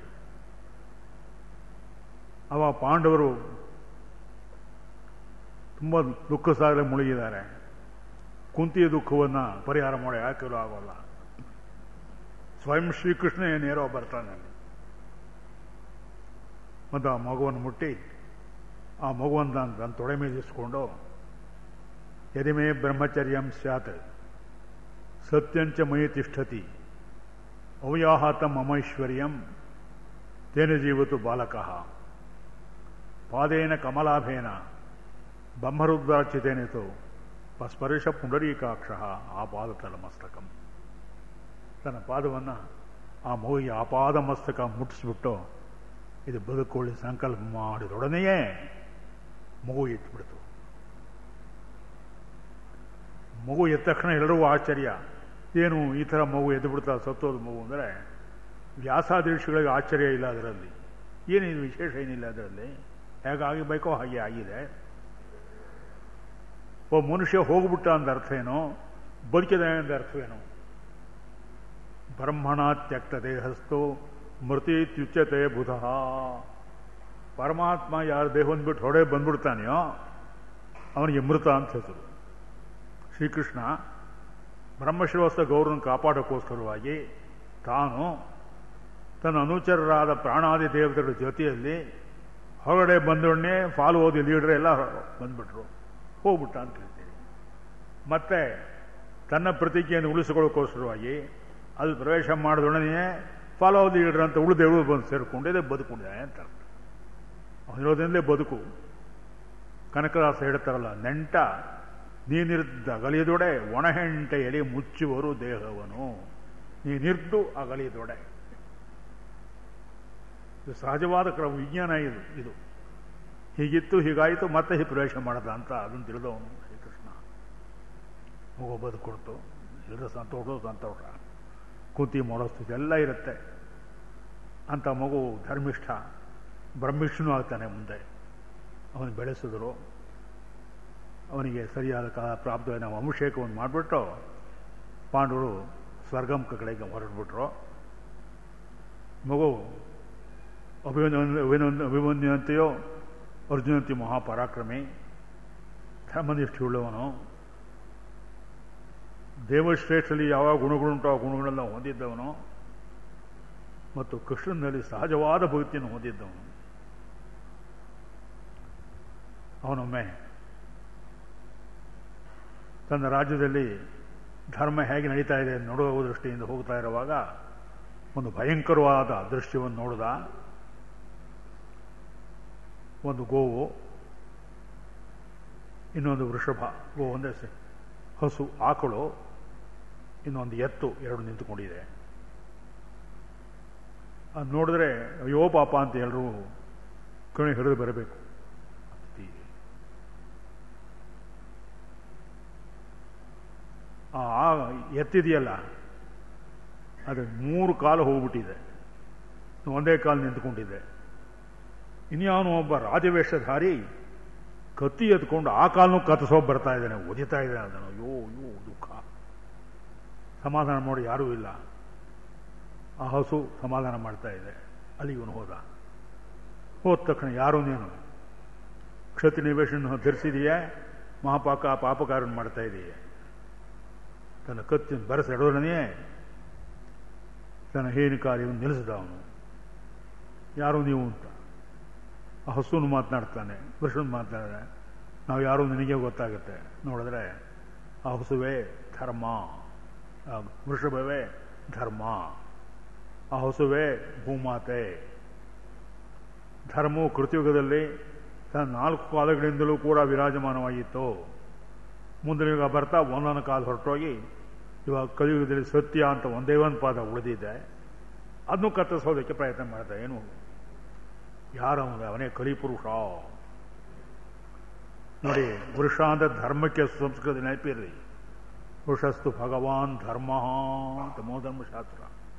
[SPEAKER 2] ಅವ ಪಾಂಡವರು ತುಂಬ ದುಃಖ ಸಾಗರ ಮುಳುಗಿದ್ದಾರೆ ಕುಂತಿಯ ದುಃಖವನ್ನು ಪರಿಹಾರ ಮಾಡಿ ಯಾಕೆಲ್ಲೂ ಆಗೋಲ್ಲ ಸ್ವಯಂ ಶ್ರೀಕೃಷ್ಣ ನೇರೋ ಬರ್ತಾನೆ ಅಲ್ಲಿ ಮತ್ತು ಆ ಮಗುವನ್ನು ಮುಟ್ಟಿ ಆ ಮಗುವನ್ನು ನಾನು ತನ್ನ ತೊಡೆ ಮೇಲಿಸ್ಕೊಂಡು ಯದಿಮೇ ಬ್ರಹ್ಮಚರ್ಯಂ ಸ್ಯಾತ್ ಸತ್ಯಂಚ ಮಯಿ ತಿಷ್ಠತಿ ಅವ್ಯಾಹತ ಮಮೈಶ್ವರ್ಯಂ ತೇನ ಜೀವತು ಬಾಲಕಃ ಪಾದೇನ ಕಮಲಾಭೇನ ಬ್ರಹ್ಮರುದ್ರಾಚಿತೇನಿತು ಸ್ಪರ್ಶ ಪುಂಡರೀಕಾಕ್ಷ ಆ ಪಾದತಲ ಮಸ್ತಕಂ ತನ್ನ ಪಾದವನ್ನು ಆ ಮಗುವಿಗೆ ಆಪಾದ ಮಸ್ತಕ ಮುಟ್ಟಿಸ್ಬಿಟ್ಟು ಇದು ಬದುಕೊಳ್ಳಿ ಸಂಕಲ್ಪ ಮಾಡಿದೊಡನೆಯೇ ಮಗು ಎತ್ಬಿಡ್ತು ಮಗು ಎದ್ದ ತಕ್ಷಣ ಎಲ್ಲರಿಗೂ ಆಶ್ಚರ್ಯ ಏನು ಈ ಥರ ಮಗು ಎದ್ದು ಬಿಡ್ತಾ ಸತ್ತೋದು ಮಗು ಅಂದರೆ ವ್ಯಾಸಾದೃಶ್ಯಗಳಿಗೆ ಆಶ್ಚರ್ಯ ಇಲ್ಲ ಅದರಲ್ಲಿ ಏನಿದು ವಿಶೇಷ ಏನಿಲ್ಲ ಅದರಲ್ಲಿ ಹೇಗಾಗಬೇಕೋ ಹಾಗೆ ಆಗಿದೆ ಒಬ್ಬ ಮನುಷ್ಯ ಹೋಗ್ಬಿಟ್ಟ ಅಂತ ಅರ್ಥ ಏನು ಬದುಕಿದ ಅಂತ ಅರ್ಥವೇನು ಬ್ರಹ್ಮಣ ತ್ಯಕ್ತ ದೇಹಸ್ಥೋ ಮೃತ್ಯುಚ್ಯತೆ ಬುಧ ಪರಮಾತ್ಮ ಯಾರು ದೇಹವನ್ನು ಬಿಟ್ಟು ಹೊಡೆ ಬಂದ್ಬಿಡ್ತಾನೆಯೋ ಅವನಿಗೆ ಮೃತ ಅಂತ ಹೆಸರು ಶ್ರೀಕೃಷ್ಣ ಬ್ರಹ್ಮಶ್ರವಸ್ಥ ಗೌರವನ ಕಾಪಾಡೋಕ್ಕೋಸ್ಕರವಾಗಿ ತಾನು ತನ್ನ ಅನುಚರರಾದ ಪ್ರಾಣಾದಿ ದೇವತೆಗಳ ಜೊತೆಯಲ್ಲಿ ಹೊರಗಡೆ ಬಂದೊಡನೆ ಫಾಲು ಓದಿ ಲೀಡ್ರ್ ಎಲ್ಲ ಬಂದ್ಬಿಟ್ರು ಹೋಗ್ಬಿಟ್ಟ ಅಂತ ಹೇಳ್ತೀವಿ ಮತ್ತೆ ತನ್ನ ಪ್ರತಿಜ್ಞೆಯನ್ನು ಉಳಿಸಿಕೊಳ್ಳೋಕ್ಕೋಸ್ಕರವಾಗಿ ಅಲ್ಲಿ ಪ್ರವೇಶ ಮಾಡಿದೊಡನೆ ಫಾಲೋ ಲೀಡರ್ ಅಂತ ಉಳಿದೇವರು ಬಂದು ಸೇರಿಕೊಂಡಿದೆ ಬದುಕೊಂಡಿದೆ ಅಂತ ಅರ್ಥ ಅವನಿರೋದ್ರಿಂದಲೇ ಬದುಕು ಕನಕದಾಸ ಹೇಳ್ತಾರಲ್ಲ ನೆಂಟ ನೀನಿರ್ದ ಅಗಲಿದೊಡೆ ಒಣಹೆಂಟೆಯಲ್ಲಿ ಮುಚ್ಚುವರು ದೇಹವನು ನೀನಿರ್ದು ಅಗಲಿದೊಡೆ ಇದು ಸಹಜವಾದ ಕ್ರಮ ವಿಜ್ಞಾನ ಇದು ಇದು ಹೀಗಿತ್ತು ಹೀಗಾಯಿತು ಮತ್ತೆ ಹೀಗೆ ಪ್ರವೇಶ ಮಾಡದ ಅಂತ ಅದನ್ನು ತಿಳಿದವನು ಶ್ರೀಕೃಷ್ಣ ಮಗು ಬದುಕೊಡ್ತು ಎಲ್ಲರ ಸಂತೋಷ ಸಂತೋಷ ಕುಂತಿ ಮಾಡೋ ಸ್ಥಿತಿ ಎಲ್ಲ ಇರುತ್ತೆ ಅಂತ ಮಗು ಧರ್ಮಿಷ್ಠ ಬ್ರಹ್ಮಿಷ್ಠನೂ ಆಗ್ತಾನೆ ಮುಂದೆ ಅವನು ಬೆಳೆಸಿದ್ರು ಅವನಿಗೆ ಸರಿಯಾದ ಕಾಲ ಪ್ರಾಪ್ತ ನಾವು ಅಭಿಷೇಕವನ್ನು ಮಾಡಿಬಿಟ್ಟು ಪಾಂಡವರು ಸ್ವರ್ಗಂಕ ಕಡೆಗೆ ಹೊರಟ್ಬಿಟ್ರು ಮಗು ಅಭಿಮನ್ಯು ಅಭಿನಂದ ಅಭಿಮನ್ಯುವಂತೆಯೋ ಅರ್ಜುನಂತಿ ಮಹಾಪರಾಕ್ರಮಿ ಧರ್ಮನಿಷ್ಠುಳ್ಳವನು ದೇವಶ್ರೇಷ್ಠಲ್ಲಿ ಯಾವ ಗುಣಗಳುಂಟೋ ಆ ಗುಣಗಳನ್ನ ಹೊಂದಿದ್ದವನು ಮತ್ತು ಕೃಷ್ಣನಲ್ಲಿ ಸಹಜವಾದ ಭಕ್ತಿಯನ್ನು ಹೊಂದಿದ್ದವನು ಅವನೊಮ್ಮೆ ತನ್ನ ರಾಜ್ಯದಲ್ಲಿ ಧರ್ಮ ಹೇಗೆ ನಡೀತಾ ಇದೆ ನೋಡುವ ದೃಷ್ಟಿಯಿಂದ ಹೋಗ್ತಾ ಇರುವಾಗ ಒಂದು ಭಯಂಕರವಾದ ದೃಶ್ಯವನ್ನು ನೋಡಿದ ಒಂದು ಗೋವು ಇನ್ನೊಂದು ವೃಷಭ ಗೋ ಅಂದರೆ ಹಸು ಆಕಳು ಇನ್ನೊಂದು ಎತ್ತು ಎರಡು ನಿಂತುಕೊಂಡಿದೆ ಅದು ನೋಡಿದ್ರೆ ಅಯ್ಯೋ ಪಾಪ ಅಂತ ಎಲ್ಲರೂ ಕಣಿ ಹಿಡಿದು ಬರಬೇಕು ಆ ಎತ್ತಿದೆಯಲ್ಲ ಅದು ಮೂರು ಕಾಲು ಹೋಗ್ಬಿಟ್ಟಿದೆ ಒಂದೇ ಕಾಲು ನಿಂತ್ಕೊಂಡಿದೆ ಇನ್ಯಾವನು ಒಬ್ಬ ರಾಜವೇಷಧಾರಿ ಕತ್ತಿ ಎತ್ಕೊಂಡು ಆ ಕಾಲನು ಕತ್ತಸೋ ಬರ್ತಾ ಇದ್ದಾನೆ ಒದಿತಾ ಇದ್ದಾನೆ ಅದನ್ನು ಅಯ್ಯೋ ಅಯ್ಯೋ ದುಃಖ ಸಮಾಧಾನ ಮಾಡಿ ಯಾರೂ ಇಲ್ಲ ಆ ಹಸು ಸಮಾಧಾನ ಮಾಡ್ತಾ ಇದೆ ಅಲ್ಲಿ ಇವನು ಹೋದ ಹೋದ ತಕ್ಷಣ ಯಾರು ನೀನು ಕ್ಷತಿ ನಿವೇಶನ ಧರಿಸಿದೆಯೇ ಮಹಾಪಾಕ ಪಾಪಕಾರನ್ನು ಮಾಡ್ತಾ ಇದೆಯೇ ತನ್ನ ಕತ್ತಿನ ಬರಸೆಡೋರನೇ ತನ್ನ ಹೇನು ಕಾರ್ಯವನ್ನು ನಿಲ್ಲಿಸಿದ ಅವನು ಯಾರು ನೀವು ಅಂತ ಆ ಹಸುನು ಮಾತನಾಡ್ತಾನೆ ವೃಷನ್ ಮಾತನಾಡಿದ್ರೆ ನಾವು ಯಾರು ನಿನಗೆ ಗೊತ್ತಾಗುತ್ತೆ ನೋಡಿದ್ರೆ ಆ ಹಸುವೇ ಧರ್ಮ ಆ ವೃಷಭವೇ ಧರ್ಮ ಆ ಹಸುವೆ ಭೂಮಾತೆ ಧರ್ಮವು ಕೃತಿಯುಗದಲ್ಲಿ ತನ್ನ ನಾಲ್ಕು ಕಾಲಗಳಿಂದಲೂ ಕೂಡ ವಿರಾಜಮಾನವಾಗಿತ್ತು ಮುಂದಿನ ಯುಗ ಬರ್ತಾ ಒಂದೊಂದು ಕಾಲ ಹೊರಟೋಗಿ ಇವಾಗ ಕಲಿಯುಗದಲ್ಲಿ ಸತ್ಯ ಅಂತ ಒಂದೇ ಒಂದು ಪಾದ ಉಳಿದಿದೆ ಅದನ್ನು ಕತ್ತರಿಸೋದಕ್ಕೆ ಪ್ರಯತ್ನ ಮಾಡ್ತಾ ಏನು ಯಾರವನು ಅವನೇ ಕಲಿಪುರುಷ ನೋಡಿ ವೃಷ ಅಂದ್ರೆ ಧರ್ಮಕ್ಕೆ ಸಂಸ್ಕೃತಿ ನೆನಪಿರಲಿ ವೃಷಸ್ತು ಭಗವಾನ್ ಧರ್ಮ ಅಂತ ಮೋಧರ್ಮಶಾಸ್ತ್ರ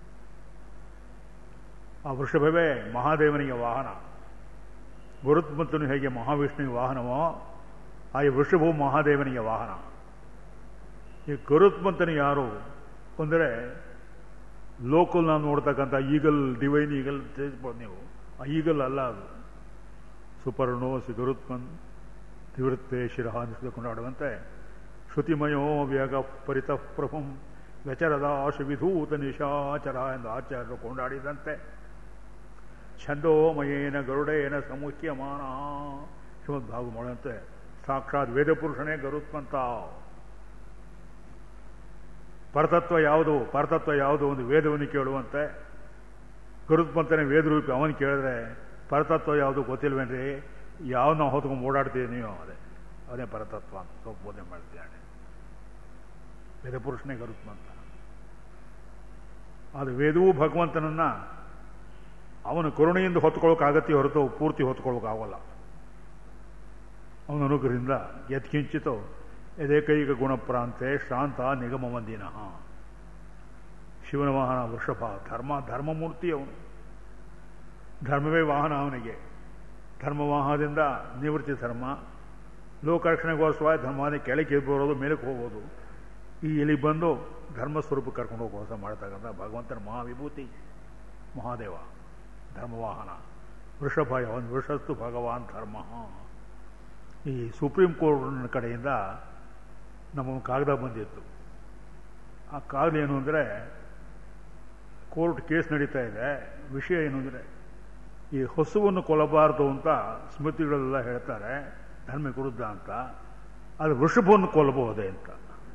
[SPEAKER 2] ಆ ವೃಷಭವೇ ಮಹಾದೇವನಿಗೆ ವಾಹನ ಗುರುತ್ಮಂತನು ಹೇಗೆ ಮಹಾವಿಷ್ಣುವಿಗೆ ವಾಹನವೋ ಆ ಈ ವೃಷಭವು ಮಹಾದೇವನಿಗೆ ವಾಹನ ಈ ಗರುತ್ಮಂತನು ಯಾರು ಅಂದರೆ ಲೋಕಲ್ ನಾವು ನೋಡ್ತಕ್ಕಂಥ ಈಗಲ್ ಡಿವೈನ್ ಈಗಲ್ ತಿಳಿಸ್ಬೋದು ನೀವು ಆ ಈಗಲ್ ಅಲ್ಲ ಅದು ಸುಪರ್ಣೋಸಿ ಗರುತ್ಮನ್ ನಿವೃತ್ತೆ ಶಿರಹ ಅಂತ ಕೊಂಡಾಡುವಂತೆ ಶ್ರುತಿಮಯೋ ವ್ಯಗ ಪರಿತಃ ಪ್ರಭುಂ ವ್ಯಚರದಾಶ ವಿಧೂತ ನಿಶಾಚರ ಎಂದು ಆಚಾರ್ಯರು ಕೊಂಡಾಡಿದಂತೆ ಛಂದೋಮಯೇನ ಗರುಡೇನ ಸಮುಖ್ಯಮಾನ ಶ್ರೀಮದ್ ಭಾಗ ಮಾಡುವಂತೆ ಸಾಕ್ಷಾತ್ ವೇದಪುರುಷನೇ ಗರುತ್ಮಂತ ಪರತತ್ವ ಯಾವುದು ಪರತತ್ವ ಯಾವುದು ಒಂದು ವೇದವನ್ನು ಕೇಳುವಂತೆ ಗರುತ್ಮಂತನೇ ವೇದರೂಪಿ ಅವನು ಕೇಳಿದ್ರೆ ಪರತತ್ವ ಯಾವುದು ಗೊತ್ತಿಲ್ವೇನ್ರಿ ಯಾವ ನಾವು ಹೊತ್ಕೊಂಡು ಓಡಾಡ್ತೀವಿ ನೀವು ಅದೇ ಅದೇ ಪರತತ್ವ ಅಂತ ಸ್ವಲ್ಪ ಬೋಧನೆ ಮಾಡ್ತಿದ್ದಾನೆ ವೇದಪುರುಷನೇ ಗರುತ್ಮಂತ ಅದು ವೇದವೂ ಭಗವಂತನನ್ನ ಅವನ ಕರುಣೆಯಿಂದ ಹೊತ್ಕೊಳ್ಳೋಕ್ಕಾಗತ್ತೆ ಹೊರತು ಪೂರ್ತಿ ಹೊತ್ಕೊಳ್ಳೋಕ್ಕಾಗಲ್ಲ ಅವನ ಅನುಗ್ರಹದಿಂದ ಯತ್ಕಿಂಚಿತೋ ಯದೇಕೈಕ ಗುಣಪ್ರಾಂತೆ ಶಾಂತ ನಿಗಮವಂದಿನ ಶಿವನ ವಾಹನ ವೃಷಭ ಧರ್ಮ ಧರ್ಮಮೂರ್ತಿ ಅವನು ಧರ್ಮವೇ ವಾಹನ ಅವನಿಗೆ ಧರ್ಮವಾಹನದಿಂದ ನಿವೃತ್ತಿ ಧರ್ಮ ಲೋಕರಕ್ಷಣೆಗೋಸ್ಕರ ಧರ್ಮನೇ ಕೆಳಗೆ ಬರೋದು ಮೇಲಕ್ಕೆ ಹೋಗೋದು ಈ ಇಲ್ಲಿ ಬಂದು ಧರ್ಮ ಸ್ವರೂಪ ಕರ್ಕೊಂಡು ಹೋಗೋ ಕೆಲಸ ಮಾಡ್ತಕ್ಕಂಥ ಭಗವಂತನ ಮಹಾವಿಭೂತಿ ಮಹಾದೇವ ಧರ್ಮವಾಹನ ವೃಷಭ ಅವನು ವೃಷಸ್ತು ಭಗವಾನ್ ಧರ್ಮ ಈ ಸುಪ್ರೀಂ ಕೋರ್ಟ್ ಕಡೆಯಿಂದ ನಮಗೊಂದು ಕಾಗದ ಬಂದಿತ್ತು ಆ ಕಾಗದ ಏನು ಅಂದರೆ ಕೋರ್ಟ್ ಕೇಸ್ ನಡೀತಾ ಇದೆ ವಿಷಯ ಏನು ಅಂದರೆ ಈ ಹಸುವನ್ನು ಕೊಲ್ಲಬಾರದು ಅಂತ ಸ್ಮೃತಿಗಳೆಲ್ಲ ಹೇಳ್ತಾರೆ ಧರ್ಮಕ್ಕೆ ವಿರುದ್ಧ ಅಂತ ಅದು ವೃಷಭವನ್ನು ಕೊಲ್ಲಬಹುದೇ ಅಂತ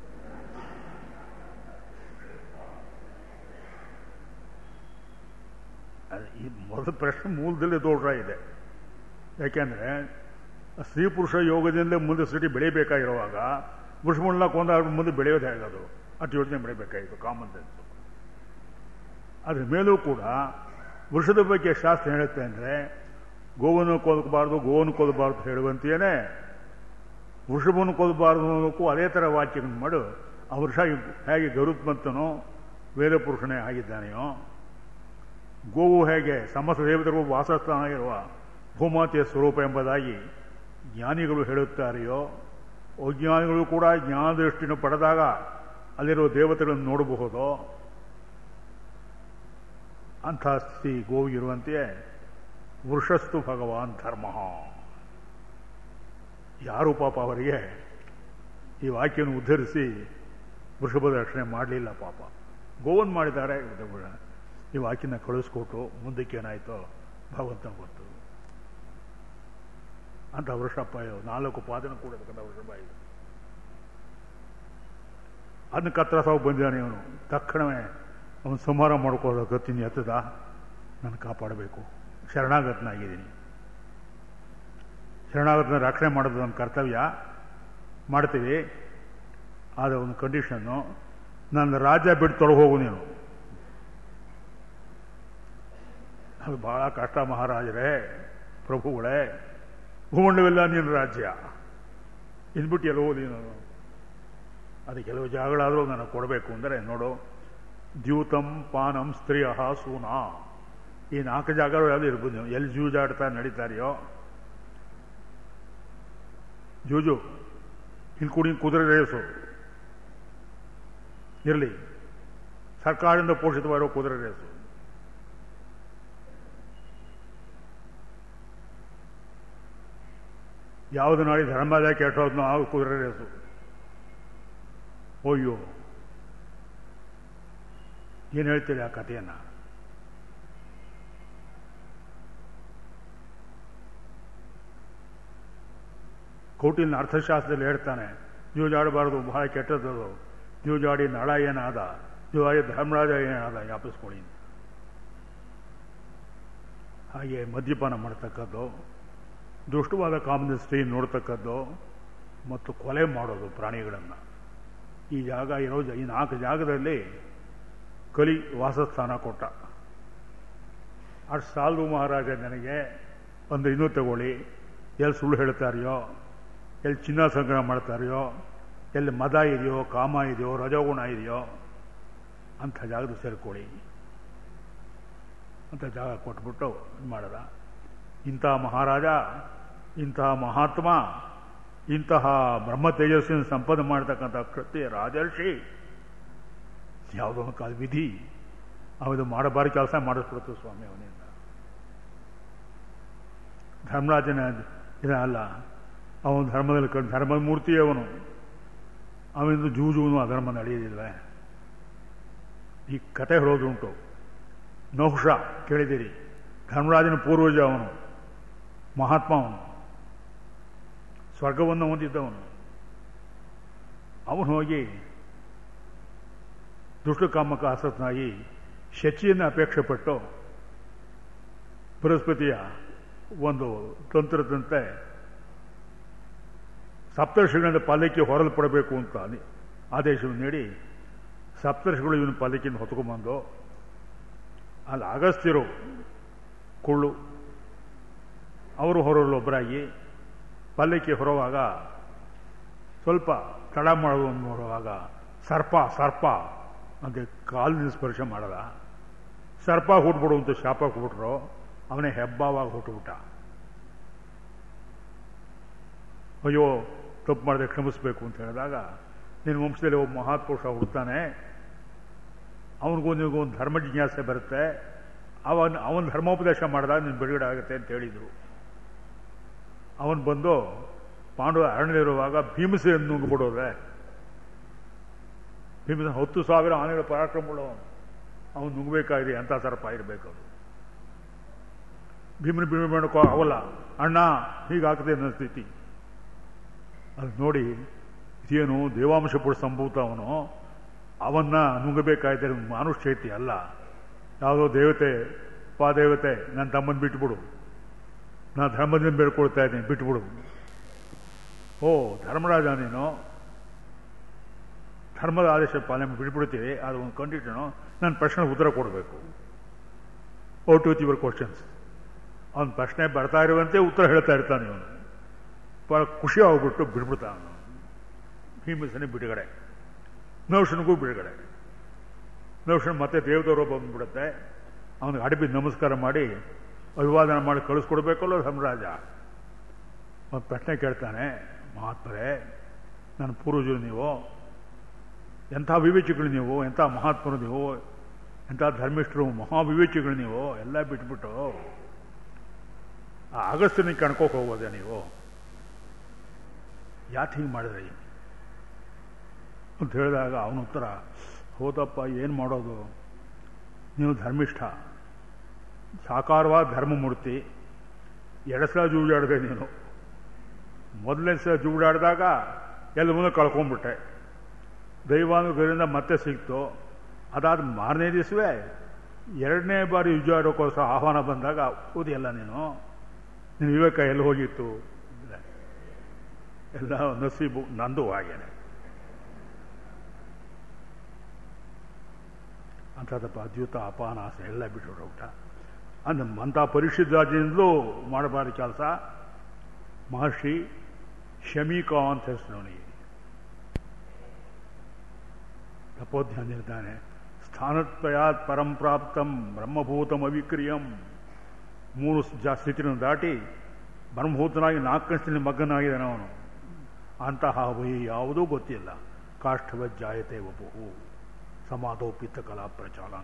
[SPEAKER 2] ಈ ಮೊದಲ ಪ್ರಶ್ನೆ ಮೂಲದಲ್ಲಿ ದೋಷ ಇದೆ ಯಾಕೆಂದ್ರೆ ಸ್ತ್ರೀ ಪುರುಷ ಯೋಗದಿಂದ ಮುಂದೆ ಸೃಷ್ಟಿ ಬೆಳಿಬೇಕಾಗಿರುವಾಗ ವೃಷಭಗಳನ್ನ ಕೊಂದಾಡ ಮುಂದೆ ಬೆಳೆಯೋದು ಹೇಗದು ಅಷ್ಟು ಯೋಚನೆ ಬೆಳಿಬೇಕಾಗಿತ್ತು ಕಾಮನ್ ಸೆನ್ಸ್ ಅದ್ರ ಮೇಲೂ ಕೂಡ ವೃಷದ ಬಗ್ಗೆ ಶಾಸ್ತ್ರ ಹೇಳುತ್ತೆ ಅಂದರೆ ಗೋವನ್ನು ಕೊಲ್ಲಬಾರ್ದು ಗೋವನ್ನು ಕೊಲ್ಲಬಾರ್ದು ಹೇಳುವಂತೆಯೇ ವೃಷಭವನ್ನು ಕೊಲ್ಲಬಾರ್ದು ಅನ್ನೋದಕ್ಕೂ ಅದೇ ಥರ ವಾಕ್ಯಗಳನ್ನು ಮಾಡು ಆ ವೃಷ ಹೇಗೆ ಗರುತ್ಮಂತನೋ ವೇದಪುರುಷನೇ ಆಗಿದ್ದಾನೆಯೋ ಗೋವು ಹೇಗೆ ಸಮಸ್ತ ದೇವತೆಗಳು ವಾಸಸ್ಥಾನ ಇರುವ ಭೂಮಾತೆಯ ಸ್ವರೂಪ ಎಂಬುದಾಗಿ ಜ್ಞಾನಿಗಳು ಹೇಳುತ್ತಾರೆಯೋ ಅಜ್ಞಾನಿಗಳು ಕೂಡ ಜ್ಞಾನದೃಷ್ಟಿನ ಪಡೆದಾಗ ಅಲ್ಲಿರುವ ದೇವತೆಗಳನ್ನು ನೋಡಬಹುದು ಅಂಥ ಸ್ಥಿತಿ ಗೋವಿಗಿರುವಂತೆಯೇ ವೃಷಸ್ತು ಭಗವಾನ್ ಧರ್ಮ ಯಾರು ಪಾಪ ಅವರಿಗೆ ಈ ವಾಕ್ಯವನ್ನು ಉದ್ಧರಿಸಿ ವೃಷಭದ ರಕ್ಷಣೆ ಮಾಡಲಿಲ್ಲ ಪಾಪ ಗೋವನ್ನು ಮಾಡಿದ್ದಾರೆ ಈ ವಾಕ್ಯನ ಕಳಿಸ್ಕೊಟ್ಟು ಮುಂದಕ್ಕೆ ಏನಾಯ್ತೋ ಭಗವಂತನ ಗೊತ್ತು ಅಂತ ವೃಷಪ್ಪ ನಾಲ್ಕು ಪಾದನ ಕೂಡಬೇಕಂತ ವೃಷಭ ಇದು ಅದನ್ನ ಕತ್ತರಿಸೋಕೆ ಬಂದಿದ್ದಾನೆ ಅವನು ತಕ್ಷಣವೇ ಅವನು ಸಂಹಾರ ಮಾಡ್ಕೊಳ್ಳೋ ಗತ್ತಿನ ಎತ್ತದ ನಾನು ಕಾಪಾಡಬೇಕು ಶರಣಾಗತನಾಗಿದ್ದೀನಿ ಶರಣಾಗತನ ರಕ್ಷಣೆ ಮಾಡೋದು ನನ್ನ ಕರ್ತವ್ಯ ಮಾಡ್ತೀವಿ ಆದರೆ ಒಂದು ಕಂಡೀಷನ್ನು ನನ್ನ ರಾಜ್ಯ ಬಿಟ್ಟು ತೊಳಗೆ ಹೋಗು ನೀನು ಅದು ಬಹಳ ಕಷ್ಟ ಮಹಾರಾಜರೇ ಪ್ರಭುಗಳೇ ಭೂಮಂಡವೆಲ್ಲ ನಿನ್ನ ರಾಜ್ಯ ಇದ್ಬಿಟ್ಟು ಎಲ್ಲ ಹೋದಿ ನಾನು ಅದು ಕೆಲವು ಜಾಗಗಳಾದರೂ ನನಗೆ ಕೊಡಬೇಕು ಅಂದರೆ ನೋಡು ದ್ಯೂತಂ ಪಾನಂ ಸ್ತ್ರೀಯ ಸೂನ ಈ ನಾಲ್ಕು ಜಾಗಗಳು ಯಾವುದು ಇರ್ಬೋದು ನೀವು ಎಲ್ಲಿ ಜೂಜಾಡ್ತಾ ನಡೀತಾರೆಯೋ ಜೂಜು ಇಲ್ಲಿ ಕೂಡಿ ಕುದುರೆ ರೇಸು ಇರಲಿ ಸರ್ಕಾರದಿಂದ ಪೋಷಿತವಾಗಿರೋ ಕುದುರೆ ರೇಸು ಯಾವುದು ನಾಡಿ ಧರ್ಮದ ಕೆಟ್ಟೋದ್ನೋ ಆ ಕುದುರೆ ರೇಸು ಅಯ್ಯೋ ಏನು ಹೇಳ್ತೀರಿ ಆ ಕಥೆಯನ್ನ ಕೌಟಿಲ್ನ ಅರ್ಥಶಾಸ್ತ್ರದಲ್ಲಿ ಹೇಳ್ತಾನೆ ಜೂಜಾಡಬಾರದು ಬಹಳ ಕೆಟ್ಟದ್ದು ಜೂಜಾಡಿ ನಳ ಏನಾದ ಜೂಜಾಡಿ ಧರ್ಮರಾಜ ಏನಾದ ಜ್ಞಾಪಿಸ್ಕೊಳ್ಳಿ ಹಾಗೆ ಮದ್ಯಪಾನ ಮಾಡ್ತಕ್ಕದ್ದು ದುಷ್ಟವಾದ ಕಾಮದ ಸ್ತ್ರೀ ನೋಡ್ತಕ್ಕದ್ದು ಮತ್ತು ಕೊಲೆ ಮಾಡೋದು ಪ್ರಾಣಿಗಳನ್ನು ಈ ಜಾಗ ಇರೋ ಜ- ಈ ನಾಲ್ಕು ಜಾಗದಲ್ಲಿ ಕಲಿ ವಾಸಸ್ಥಾನ ಕೊಟ್ಟ ಅಷ್ಟು ಸಾಲದು ಮಹಾರಾಜ ನನಗೆ ಒಂದು ಇನ್ನೂ ತಗೊಳ್ಳಿ ಎಲ್ಲಿ ಸುಳ್ಳು ಹೇಳ್ತಾರೆಯೋ ಎಲ್ಲಿ ಚಿನ್ನ ಸಂಗ್ರಹ ಮಾಡ್ತಾರೆಯೋ ಎಲ್ಲಿ ಮದ ಇದೆಯೋ ಕಾಮ ಇದೆಯೋ ರಜೋಗುಣ ಇದೆಯೋ ಅಂಥ ಜಾಗದ ಸೇರ್ಕೊಳ್ಳಿ ಅಂತ ಜಾಗ ಕೊಟ್ಬಿಟ್ಟು ಇದು ಮಾಡದ ಇಂಥ ಮಹಾರಾಜ ಇಂತಹ ಮಹಾತ್ಮ ಇಂತಹ ಬ್ರಹ್ಮ ತೇಜಸ್ಸಿನ ಸಂಪದ ಮಾಡ್ತಕ್ಕಂಥ ಕೃತ್ಯ ರಾಜರ್ಷಿ ಯಾವುದೋ ಒಂದು ಕಾಲ ವಿಧಿ ಅವನು ಮಾಡಬಾರಿ ಕೆಲಸ ಮಾಡಿಸ್ಬಿಡ್ತು ಸ್ವಾಮಿ ಅವನಿಂದ ಧರ್ಮರಾಜನ ಇದ ಅಲ್ಲ ಅವನು ಧರ್ಮದಲ್ಲಿ ಕಂಡು ಧರ್ಮದ ಮೂರ್ತಿ ಅವನು ಅವನಿಂದ ಜೂಜುವನು ಅಧರ್ಮ ನಡೆಯೋದಿಲ್ವೇ ಈ ಕತೆ ಹೇಳೋದುಂಟು ನಹುಷ ಕೇಳಿದಿರಿ ಧರ್ಮರಾಜನ ಪೂರ್ವಜ ಅವನು ಮಹಾತ್ಮ ಅವನು ಸ್ವರ್ಗವನ್ನು ಹೊಂದಿದ್ದವನು ಅವನು ಹೋಗಿ ದುಷ್ಟಕಾಮಕ ಆಸಕ್ತನಾಗಿ ಶಚಿಯನ್ನು ಅಪೇಕ್ಷೆ ಪಟ್ಟು ಬೃಹಸ್ಪತಿಯ ಒಂದು ತಂತ್ರದಂತೆ ಸಪ್ತರ್ಷಿಗಳಿಂದ ಪಾಲಕಿ ಹೊರಲು ಪಡಬೇಕು ಅಂತ ಆದೇಶವನ್ನು ನೀಡಿ ಸಪ್ತರ್ಷಿಗಳು ಇವನು ಪಾಲಕಿಯನ್ನು ಹೊತ್ಕೊಂಡ್ಬಂದು ಅಲ್ಲಿ ಅಗಸ್ತ್ಯರು ಕುಳ್ಳು ಅವರು ಹೊರಲು ಒಬ್ಬರಾಗಿ ಪಲ್ಲಕ್ಕಿ ಹೊರುವಾಗ ಸ್ವಲ್ಪ ತಡ ಮಾಡೋದು ನೋಡುವಾಗ ಸರ್ಪ ಸರ್ಪ ಅಂತ ಕಾಲಿನ ಸ್ಪರ್ಶ ಮಾಡದ ಸರ್ಪ ಹುಟ್ಬಿಡು ಅಂತ ಶಾಪ ಕೊಟ್ಬಿಟ್ರು ಅವನೇ ಹೆಬ್ಬಾವಾಗ ಹುಟ್ಟುಬಿಟ್ಟ ಅಯ್ಯೋ ತಪ್ಪು ಮಾಡದೆ ಕ್ಷಮಿಸ್ಬೇಕು ಅಂತ ಹೇಳಿದಾಗ ನಿನ್ನ ವಂಶದಲ್ಲಿ ಒಬ್ಬ ಮಹಾತ್ಪುರುಷ ಹುಡ್ತಾನೆ ಅವನಿಗೂ ನಿನಗೂ ಒಂದು ಧರ್ಮ ಜಿಜ್ಞಾಸೆ ಬರುತ್ತೆ ಅವನ್ ಅವನ ಧರ್ಮೋಪದೇಶ ಮಾಡಿದಾಗ ನೀನು ಬಿಡುಗಡೆ ಆಗುತ್ತೆ ಅಂತ ಹೇಳಿದರು ಅವನು ಬಂದು ಪಾಂಡವ ಅರಣ್ಯಲ್ಲಿರುವಾಗ ಭೀಮಸೇನ ನುಂಗ್ಬಿಡೋದೆ ಭೀಮಸೇನ ಹತ್ತು ಸಾವಿರ ಆನೆಗಳ ಪರಾಕ್ರಮವುಳ್ಳವನು ಅವನು ನುಂಗಬೇಕಾಗಿದೆ ಅಂತ ಸರ್ಪ ಇರಬೇಕು ಅದು ಭೀಮನ ಭೀಮ ಬೇಡಕೋ ಅವಲ್ಲ ಅಣ್ಣ ಹೀಗಾಗ್ತದೆ ಅನ್ನೋ ಸ್ಥಿತಿ ಅದು ನೋಡಿ ಇದೇನು ದೇವಾಂಶ ಪುಡ ಸಂಭೂತ ಅವನು ಅವನ್ನ ನುಂಗಬೇಕಾಯ್ತು ಮಾನುಷ್ಯೈತಿ ಅಲ್ಲ ಯಾವುದೋ ದೇವತೆ ಪಾದೇವತೆ ನನ್ನ ತಮ್ಮನ ಬಿಟ್ಬಿಡು ನಾನು ಧರ್ಮದಿಂದ ಬೇಡ್ಕೊಳ್ತಾ ಇದ್ದೀನಿ ಬಿಟ್ಬಿಡು ಓ ಧರ್ಮರಾಜ ನೀನು ಧರ್ಮದ ಆದೇಶ ಪಾಲನೆ ಬಿಟ್ಬಿಡ್ತೀವಿ ಅದು ಒಂದು ಕಂಡೀಷನು ನನ್ನ ಪ್ರಶ್ನೆಗೆ ಉತ್ತರ ಕೊಡಬೇಕು ಔಟ್ ವಿತ್ ಯುವರ್ ಕ್ವಶನ್ಸ್ ಅವನ ಪ್ರಶ್ನೆ ಬರ್ತಾ ಇರುವಂತೆ ಉತ್ತರ ಹೇಳ್ತಾ ಇರ್ತಾನೆ ಇವನು ಭಾಳ ಖುಷಿ ಆಗ್ಬಿಟ್ಟು ಬಿಡ್ಬಿಡ್ತಾನ ಭೀಮಸೇನೆ ಬಿಡುಗಡೆ ನೌಷನಿಗೂ ಬಿಡುಗಡೆ ನೌಷನ್ ಮತ್ತೆ ದೇವದವರು ಬಂದ್ಬಿಡುತ್ತೆ ಅವನಿಗೆ ಅಡಬಿ ನಮಸ್ಕಾರ ಮಾಡಿ ಅಭಿವಾದನ ಮಾಡಿ ಕಳಿಸ್ಕೊಡ್ಬೇಕಲ್ಲ ಧರ್ಮರಾಜ ಒಂದು ಪ್ರಶ್ನೆ ಕೇಳ್ತಾನೆ ಮಹಾತ್ಮರೇ ನನ್ನ ಪೂರ್ವಜರು ನೀವು ಎಂಥ ವಿವೇಚಿಗಳು ನೀವು ಎಂಥ ಮಹಾತ್ಮರು ನೀವು ಎಂಥ ಧರ್ಮಿಷ್ಠರು ಮಹಾವಿವೇಚಿಗಳು ನೀವು ಎಲ್ಲ ಬಿಟ್ಬಿಟ್ಟು ಆ ಅಗಸ್ತ್ಯನಿಗೆ ಕಣ್ಕೋಕ್ ಹೋಗೋದೆ ನೀವು ಯಾಕೆ ಹೀಗೆ ಮಾಡಿದ್ರಿ ಅಂತ ಹೇಳಿದಾಗ ಅವನ ಉತ್ತರ ಹೌದಪ್ಪ ಏನು ಮಾಡೋದು ನೀವು ಧರ್ಮಿಷ್ಠ ಸಾಕಾರವಾದ ಧರ್ಮಮೂರ್ತಿ ಎರಡು ಸಲ ಜೂಜಾಡಿದೆ ನೀನು ಮೊದಲನೇ ಸಲ ಜೂಡಾಡಿದಾಗ ಎಲ್ಲ ಮುಂದೆ ಕಳ್ಕೊಂಡ್ಬಿಟ್ಟೆ ದೈವಾನುಗ್ರಹದಿಂದ ಮತ್ತೆ ಸಿಕ್ತು ಅದಾದ ಮಾರನೇ ದಿವಸವೇ ಎರಡನೇ ಬಾರಿ ಯುಜಾಡೋಕ್ಕೋಸ್ಕರ ಆಹ್ವಾನ ಬಂದಾಗ ಓದಿಯಲ್ಲ ನೀನು ನಿನ್ನ ವಿವೇಕ ಎಲ್ಲಿ ಹೋಗಿತ್ತು ಎಲ್ಲ ನಸೀಬು ನಂದು ಹಾಗೇನೆ ಅಂಥದ್ದಪ್ಪ ಅದ್ಯೂತ ಅಪಾನಾಸ ಎಲ್ಲ ಬಿಟ್ಟು ಹೊರಟ ಅಂದ ಅಂಥ ಪರಿಶುದ್ಧಾದಿಂದಲೂ ಮಾಡಬಾರ್ದು ಕೆಲಸ ಮಹರ್ಷಿ ಶಮೀಕ ಅಂತ ಹೆಸರು ಅವನಿಗೆ ತಪೋಧ್ಯಾನ ಇರ್ತಾನೆ ಸ್ಥಾನತ್ವಯಾತ್ ಪರಂಪ್ರಾಪ್ತಂ ಬ್ರಹ್ಮಭೂತಂ ಅವಿಕ್ರಿಯಂ ಮೂರು ಜಾ ಸ್ಥಿತಿಯನ್ನು ದಾಟಿ ಬ್ರಹ್ಮಭೂತನಾಗಿ ನಾಲ್ಕನೇ ಸ್ಥಿತಿ ಮಗ್ಗನಾಗಿದ್ದಾನೆ ಅವನು ಅಂತಹ ವೈ ಯಾವುದೂ ಗೊತ್ತಿಲ್ಲ ಕಾಷ್ಠವಜ್ಜಾಯತೆ ವಪುಹು ಸಮಾಧೋ ಪಿತ್ತಕಲಾ ಪ್ರಚಾಲನ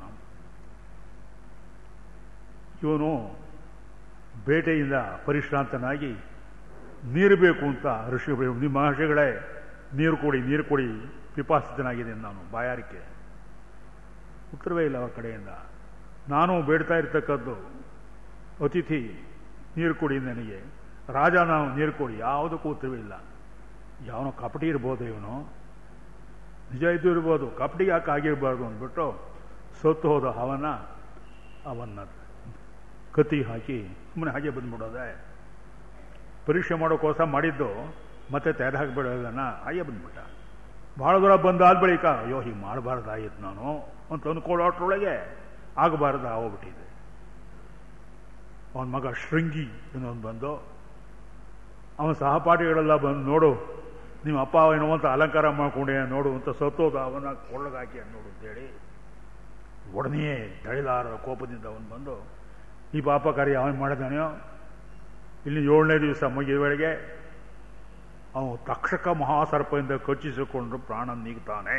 [SPEAKER 2] ಇವನು ಬೇಟೆಯಿಂದ ಪರಿಶ್ರಾಂತನಾಗಿ ನೀರು ಬೇಕು ಅಂತ ಋಷಿ ನಿಮ್ಮ ಮಹರ್ಷಿಗಳೇ ನೀರು ಕೊಡಿ ನೀರು ಕೊಡಿ ಪಿಪಾಸಿತನಾಗಿದ್ದೇನೆ ನಾನು ಬಾಯಾರಿಕೆ ಉತ್ತರವೇ ಇಲ್ಲ ಅವರ ಕಡೆಯಿಂದ ನಾನು ಬೇಡ್ತಾ ಇರ್ತಕ್ಕದ್ದು ಅತಿಥಿ ನೀರು ಕೊಡಿ ನನಗೆ ರಾಜ ನಾವು ನೀರು ಕೊಡಿ ಯಾವುದಕ್ಕೂ ಉತ್ತರವೇ ಇಲ್ಲ ಯಾವನೋ ಕಪಟಿ ಇರ್ಬೋದು ಇವನು ನಿಜ ಇದ್ದು ಇರ್ಬೋದು ಕಪಟಿ ಯಾಕೆ ಆಗಿರಬಾರ್ದು ಅಂದ್ಬಿಟ್ಟು ಸತ್ತು ಹೋದ ಅವನ ಅವನ್ನ ಕತ್ತಿಗೆ ಹಾಕಿ ಸುಮ್ಮನೆ ಹಾಗೆ ಬಂದ್ಬಿಡೋದೆ ಪರೀಕ್ಷೆ ಮಾಡೋಕ್ಕೋಸ್ಕರ ಮಾಡಿದ್ದು ಮತ್ತೆ ತೆರೆದು ಹಾಕಿಬಿಡೋದನ್ನ ಹಾಗೆ ಬಂದ್ಬಿಟ್ಟ ಭಾಳ ದೂರ ಬಂದಾದ ಬಳಿಕ ಅಯ್ಯೋ ಹೀಗೆ ಮಾಡಬಾರ್ದಾಗಿತ್ತು ನಾನು ಅಂತ ಅಂದ್ಕೊಳ್ಳೋಟ್ರೊಳಗೆ ಆಗಬಾರ್ದು ಆಗೋಗ್ಬಿಟ್ಟಿದೆ ಅವನ ಮಗ ಶೃಂಗಿ ಇನ್ನೊಂದು ಬಂದು ಅವನ ಸಹಪಾಠಿಗಳೆಲ್ಲ ಬಂದು ನೋಡು ನಿಮ್ಮ ಅಪ್ಪ ಏನೋ ಅಂತ ಅಲಂಕಾರ ಮಾಡ್ಕೊಂಡೆ ನೋಡು ಅಂತ ಸತ್ತೋದ ಅವನ ಕೊಳ್ಳಗಾಕಿ ನೋಡು ಅಂತೇಳಿ ಒಡನೆಯೇ ತಳಿಲಾರ ಕೋಪದಿಂದ ಅವನು ಬಂದು ಈ ಪಾಪ ಕಾರ್ಯ ಅವನು ಮಾಡಿದಾನೆಯೋ ಇಲ್ಲಿ ಏಳನೇ ದಿವಸ ಮುಗಿಯುವವರೆಗೆ ಅವನು ತಕ್ಷಕ ಮಹಾಸರ್ಪದಿಂದ ಕಚ್ಚಿಸಿಕೊಂಡು ಪ್ರಾಣ ನೀಗ್ತಾನೆ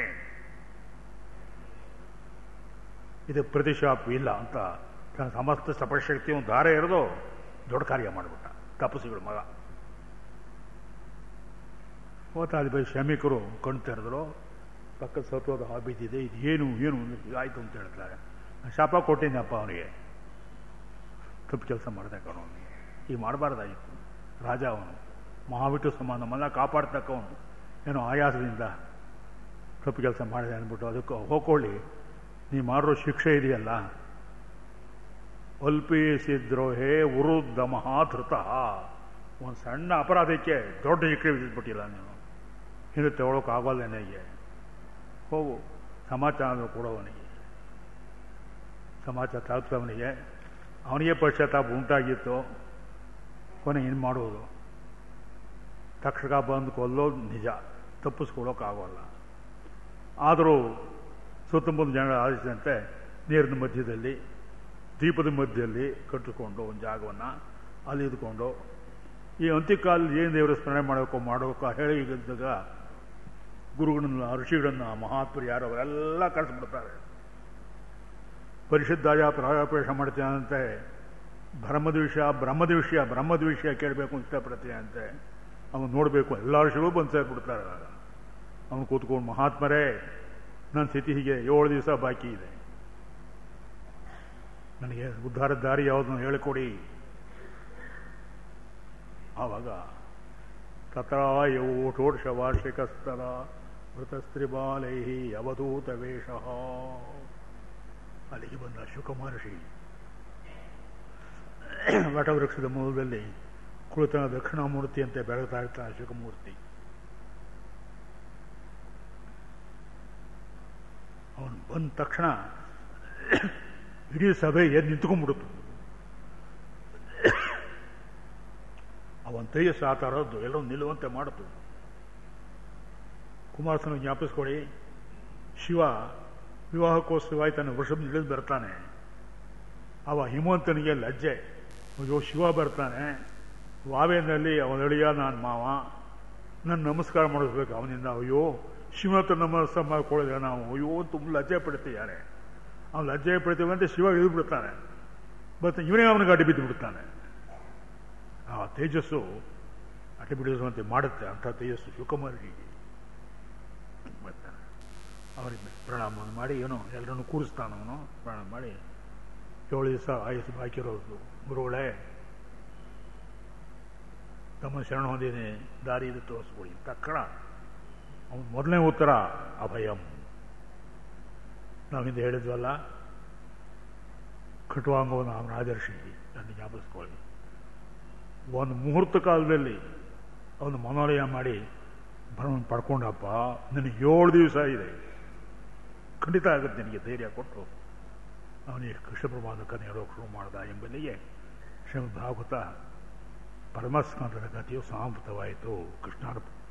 [SPEAKER 2] ಇದು ಪ್ರತಿಶಾಪ ಇಲ್ಲ ಅಂತ ತನ್ನ ಸಮಸ್ತ ಸಪಶಕ್ತಿಯನ್ನು ಧಾರೆ ಎರೆದು ದೊಡ್ಡ ಕಾರ್ಯ ಮಾಡಿಬಿಟ್ಟ ತಪಸ್ಸಿಗಳ ಮಗ ಹೋತಾದ ಬೈ ಶ್ರಮಿಕರು ಕಣ್ ತೆರೆದ್ರು ಪಕ್ಕದ ಸತ್ವದ ಹಾ ಬಿದ್ದಿದೆ ಇದು ಏನು ಏನು ಆಯಿತು ಅಂತ ಹೇಳ್ತಾರೆ ನಾನು ಶಾಪ ಕೊಟ್ಟಿದ್ದೆಪ್ಪ ಅವನಿಗೆ ತಪ್ಪು ಕೆಲಸ ಮಾಡಿದೆ ಕಣ ಅವನಿಗೆ ಈಗ ಮಾಡಬಾರ್ದಾಗಿತ್ತು ರಾಜ ಅವನು ಮಹಾವಿಟ್ಟು ಸಮಾನ ನಮ್ಮನ್ನ ಕಾಪಾಡ್ತಕ್ಕವನು ಏನೋ ಆಯಾಸದಿಂದ ತಪ್ಪು ಕೆಲಸ ಮಾಡಿದೆ ಅಂದ್ಬಿಟ್ಟು ಅದಕ್ಕೆ ಹೋಗ್ಕೊಳ್ಳಿ ನೀವು ಮಾಡಿರೋ ಶಿಕ್ಷೆ ಇದೆಯಲ್ಲ ಅಲ್ಪೇಸಿದ್ರೋಹೇ ಉರುದ್ದ ಮಹಾಧೃತ ಒಂದು ಸಣ್ಣ ಅಪರಾಧಕ್ಕೆ ದೊಡ್ಡ ಶಿಕ್ಷೆ ವಿಧಿಸ್ಬಿಟ್ಟಿಲ್ಲ ನೀವು ಹಿಂದೆ ತಗೊಳೋಕ್ಕಾಗಲ್ಲ ನನಗೆ ಹೋಗು ಸಮಾಚಾರ ಕೊಡೋವನಿಗೆ ಸಮಾಚಾರ ತಲುಪಿಸವನಿಗೆ ಅವನಿಗೆ ಪಶ್ಚಾತ್ತಾಪ ಉಂಟಾಗಿತ್ತು ಕೊನೆ ಏನು ಮಾಡೋದು ತಕ್ಷಕ ಬಂದು ಕೊಲ್ಲೋದು ನಿಜ ತಪ್ಪಿಸ್ಕೊಳ್ಳೋಕ್ಕಾಗೋಲ್ಲ ಆದರೂ ಸುತ್ತಮುತ್ತ ಜನ ಆಲಿಸಿದಂತೆ ನೀರಿನ ಮಧ್ಯದಲ್ಲಿ ದೀಪದ ಮಧ್ಯದಲ್ಲಿ ಕಟ್ಟಿಕೊಂಡು ಒಂದು ಜಾಗವನ್ನು ಅಲ್ಲಿ ಇದ್ಕೊಂಡು ಈ ಅಂತ್ಯಕಾಲದಲ್ಲಿ ಏನು ದೇವರ ಸ್ಮರಣೆ ಮಾಡಬೇಕು ಮಾಡಬೇಕು ಹೇಳಿ ಇದ್ದಾಗ ಗುರುಗಳನ್ನ ಋಷಿಗಳನ್ನ ಮಹಾತ್ಮರು ಯಾರು ಅವರೆಲ್ಲ ಕಳಿಸ್ಬಿಡ್ತಾರೆ ಪರಿಶುದ್ಧಾಯ ಪ್ರಾಯೋಪೇಶ ಮಾಡ್ತೇನಂತೆ ಬ್ರಹ್ಮದ ವಿಷಯ ಬ್ರಹ್ಮದ ವಿಷಯ ಬ್ರಹ್ಮದ ವಿಷಯ ಕೇಳಬೇಕು ಅಂತ ಇಷ್ಟಪಡ್ತೀನಿ ಅಂತೆ ಅವನು ನೋಡಬೇಕು ಎಲ್ಲ ಋಷಿಗಳು ಬಂದು ಸೇರ್ಬಿಡ್ತಾರೆ ಅವನು ಕೂತ್ಕೊಂಡು ಮಹಾತ್ಮರೇ ನನ್ನ ಸ್ಥಿತಿ ಹೀಗೆ ಏಳು ದಿವಸ ಬಾಕಿ ಇದೆ ನನಗೆ ಉದ್ಧಾರದ ದಾರಿ ಯಾವುದನ್ನು ಹೇಳಿಕೊಡಿ ಆವಾಗ ತತ್ರ ಷೋಡಶ ವಾರ್ಷಿಕಸ್ಥರ ಮೃತಸ್ತ್ರಿಬಾಲೈ ಅವಧೂತ ವೇಷ ಅಲ್ಲಿಗೆ ಬಂದ ಶುಕ ಮಹರ್ಷಿ ವಟವೃಕ್ಷದ ಮೂಲದಲ್ಲಿ ಕುಳಿತನ ದಕ್ಷಿಣಾಮೂರ್ತಿಯಂತೆ ಬೆಳಗ್ತಾ ಇರ್ತಾನೆ ಶುಕಮೂರ್ತಿ ಅವನು ಬಂದ ತಕ್ಷಣ ಇಡೀ ಸಭೆ ಎದ್ದು ನಿಂತ್ಕೊಂಡ್ಬಿಡುತ್ತು ಅವನ ತೇಜಸ್ ಆ ಥರದ್ದು ಎಲ್ಲರೂ ನಿಲ್ಲುವಂತೆ ಮಾಡಿತು ಕುಮಾರಸ್ವಾಮಿ ಜ್ಞಾಪಿಸ್ಕೊಡಿ ಶಿವ ವಿವಾಹಕ್ಕೋಸ್ಕರವಾಗಿ ತನ್ನ ವೃಷಭ ಇಳಿದು ಬರ್ತಾನೆ ಅವ ಹಿಮವಂತನಿಗೆ ಲಜ್ಜೆ ಅಯ್ಯೋ ಶಿವ ಬರ್ತಾನೆ ವಾವೇನಲ್ಲಿ ಅವನಳಿಯ ನಾನು ಮಾವ ನನ್ನ ನಮಸ್ಕಾರ ಮಾಡಿಸ್ಬೇಕು ಅವನಿಂದ ಅಯ್ಯೋ ಶಿವನತ್ರ ನಮಸ್ಕಾರ ಮಾಡ್ಕೊಳ್ಳಿದ್ರೆ ನಾವು ಅಯ್ಯೋ ತುಂಬ ಲಜ್ಜೆ ಪಡ್ತೀಯಾರೆ ಅವನು ಲಜ್ಜೆ ಪಡ್ತೀವಿ ಅಂತ ಶಿವ ಇಳಿದು ಬಿಡ್ತಾನೆ ಮತ್ತೆ ಇವನೇ ಅವನಿಗೆ ಅಡ್ಡಿ ಬಿದ್ದು ಬಿಡ್ತಾನೆ ಆ ತೇಜಸ್ಸು ಅಡ್ಡಿ ಬಿಡಿಸುವಂತೆ ಮಾಡುತ್ತೆ ಅಂಥ ತೇಜಸ್ಸು ಶಿವಕುಮಾರಿಗೆ ಬರ್ತಾನೆ ಅವರಿಗೆ ಪ್ರಣಾಮವನ್ನು ಮಾಡಿ ಏನೋ ಎಲ್ಲರನ್ನು ಕೂರಿಸ್ತಾನವನು ಪ್ರಣಾಮ ಮಾಡಿ ಏಳು ದಿವಸ ಆಯಸ್ಸು ಬಾಕಿರೋದು ಗುರುಗಳೇ ತಮ್ಮ ಶರಣ ಹೊಂದಿನಿ ದಾರಿ ಇದು ತೋರಿಸ್ಕೊಡಿ ತಕ್ಷಣ ಅವನು ಮೊದಲನೇ ಉತ್ತರ ಅಭಯಂ ನಾವಿಂದ ಹೇಳಿದ್ವಲ್ಲ ಕಟುವಾಂಗವನ್ನು ಅವನ ಆದರ್ಶಿ ಅಂತ ಜ್ಞಾಪಿಸ್ಕೊಳ್ಳಿ ಒಂದು ಮುಹೂರ್ತ ಕಾಲದಲ್ಲಿ ಅವನು ಮನೋಲಯ ಮಾಡಿ ಬರೋನ್ ಪಡ್ಕೊಂಡಪ್ಪ ನನಗೆ ಏಳು ದಿವಸ ಇದೆ ಖಂಡಿತ ಆಗುತ್ತೆ ನನಗೆ ಧೈರ್ಯ ಕೊಟ್ಟು ಅವನಿಗೆ ಕೃಷ್ಣ ಪ್ರಮಾಣಕನ ಹೇಳೋಕೆ ಶುರು ಮಾಡ್ದ ಎಂಬಲ್ಲಿಗೆ ಶ್ರೀಮದ್ ಭಾಗವತ ಪರಮಸ್ಕಂದರ ಕಥೆಯು ಸಮಾಪ್ತವಾಯಿತು ಕೃಷ್ಣಾರ್ಪ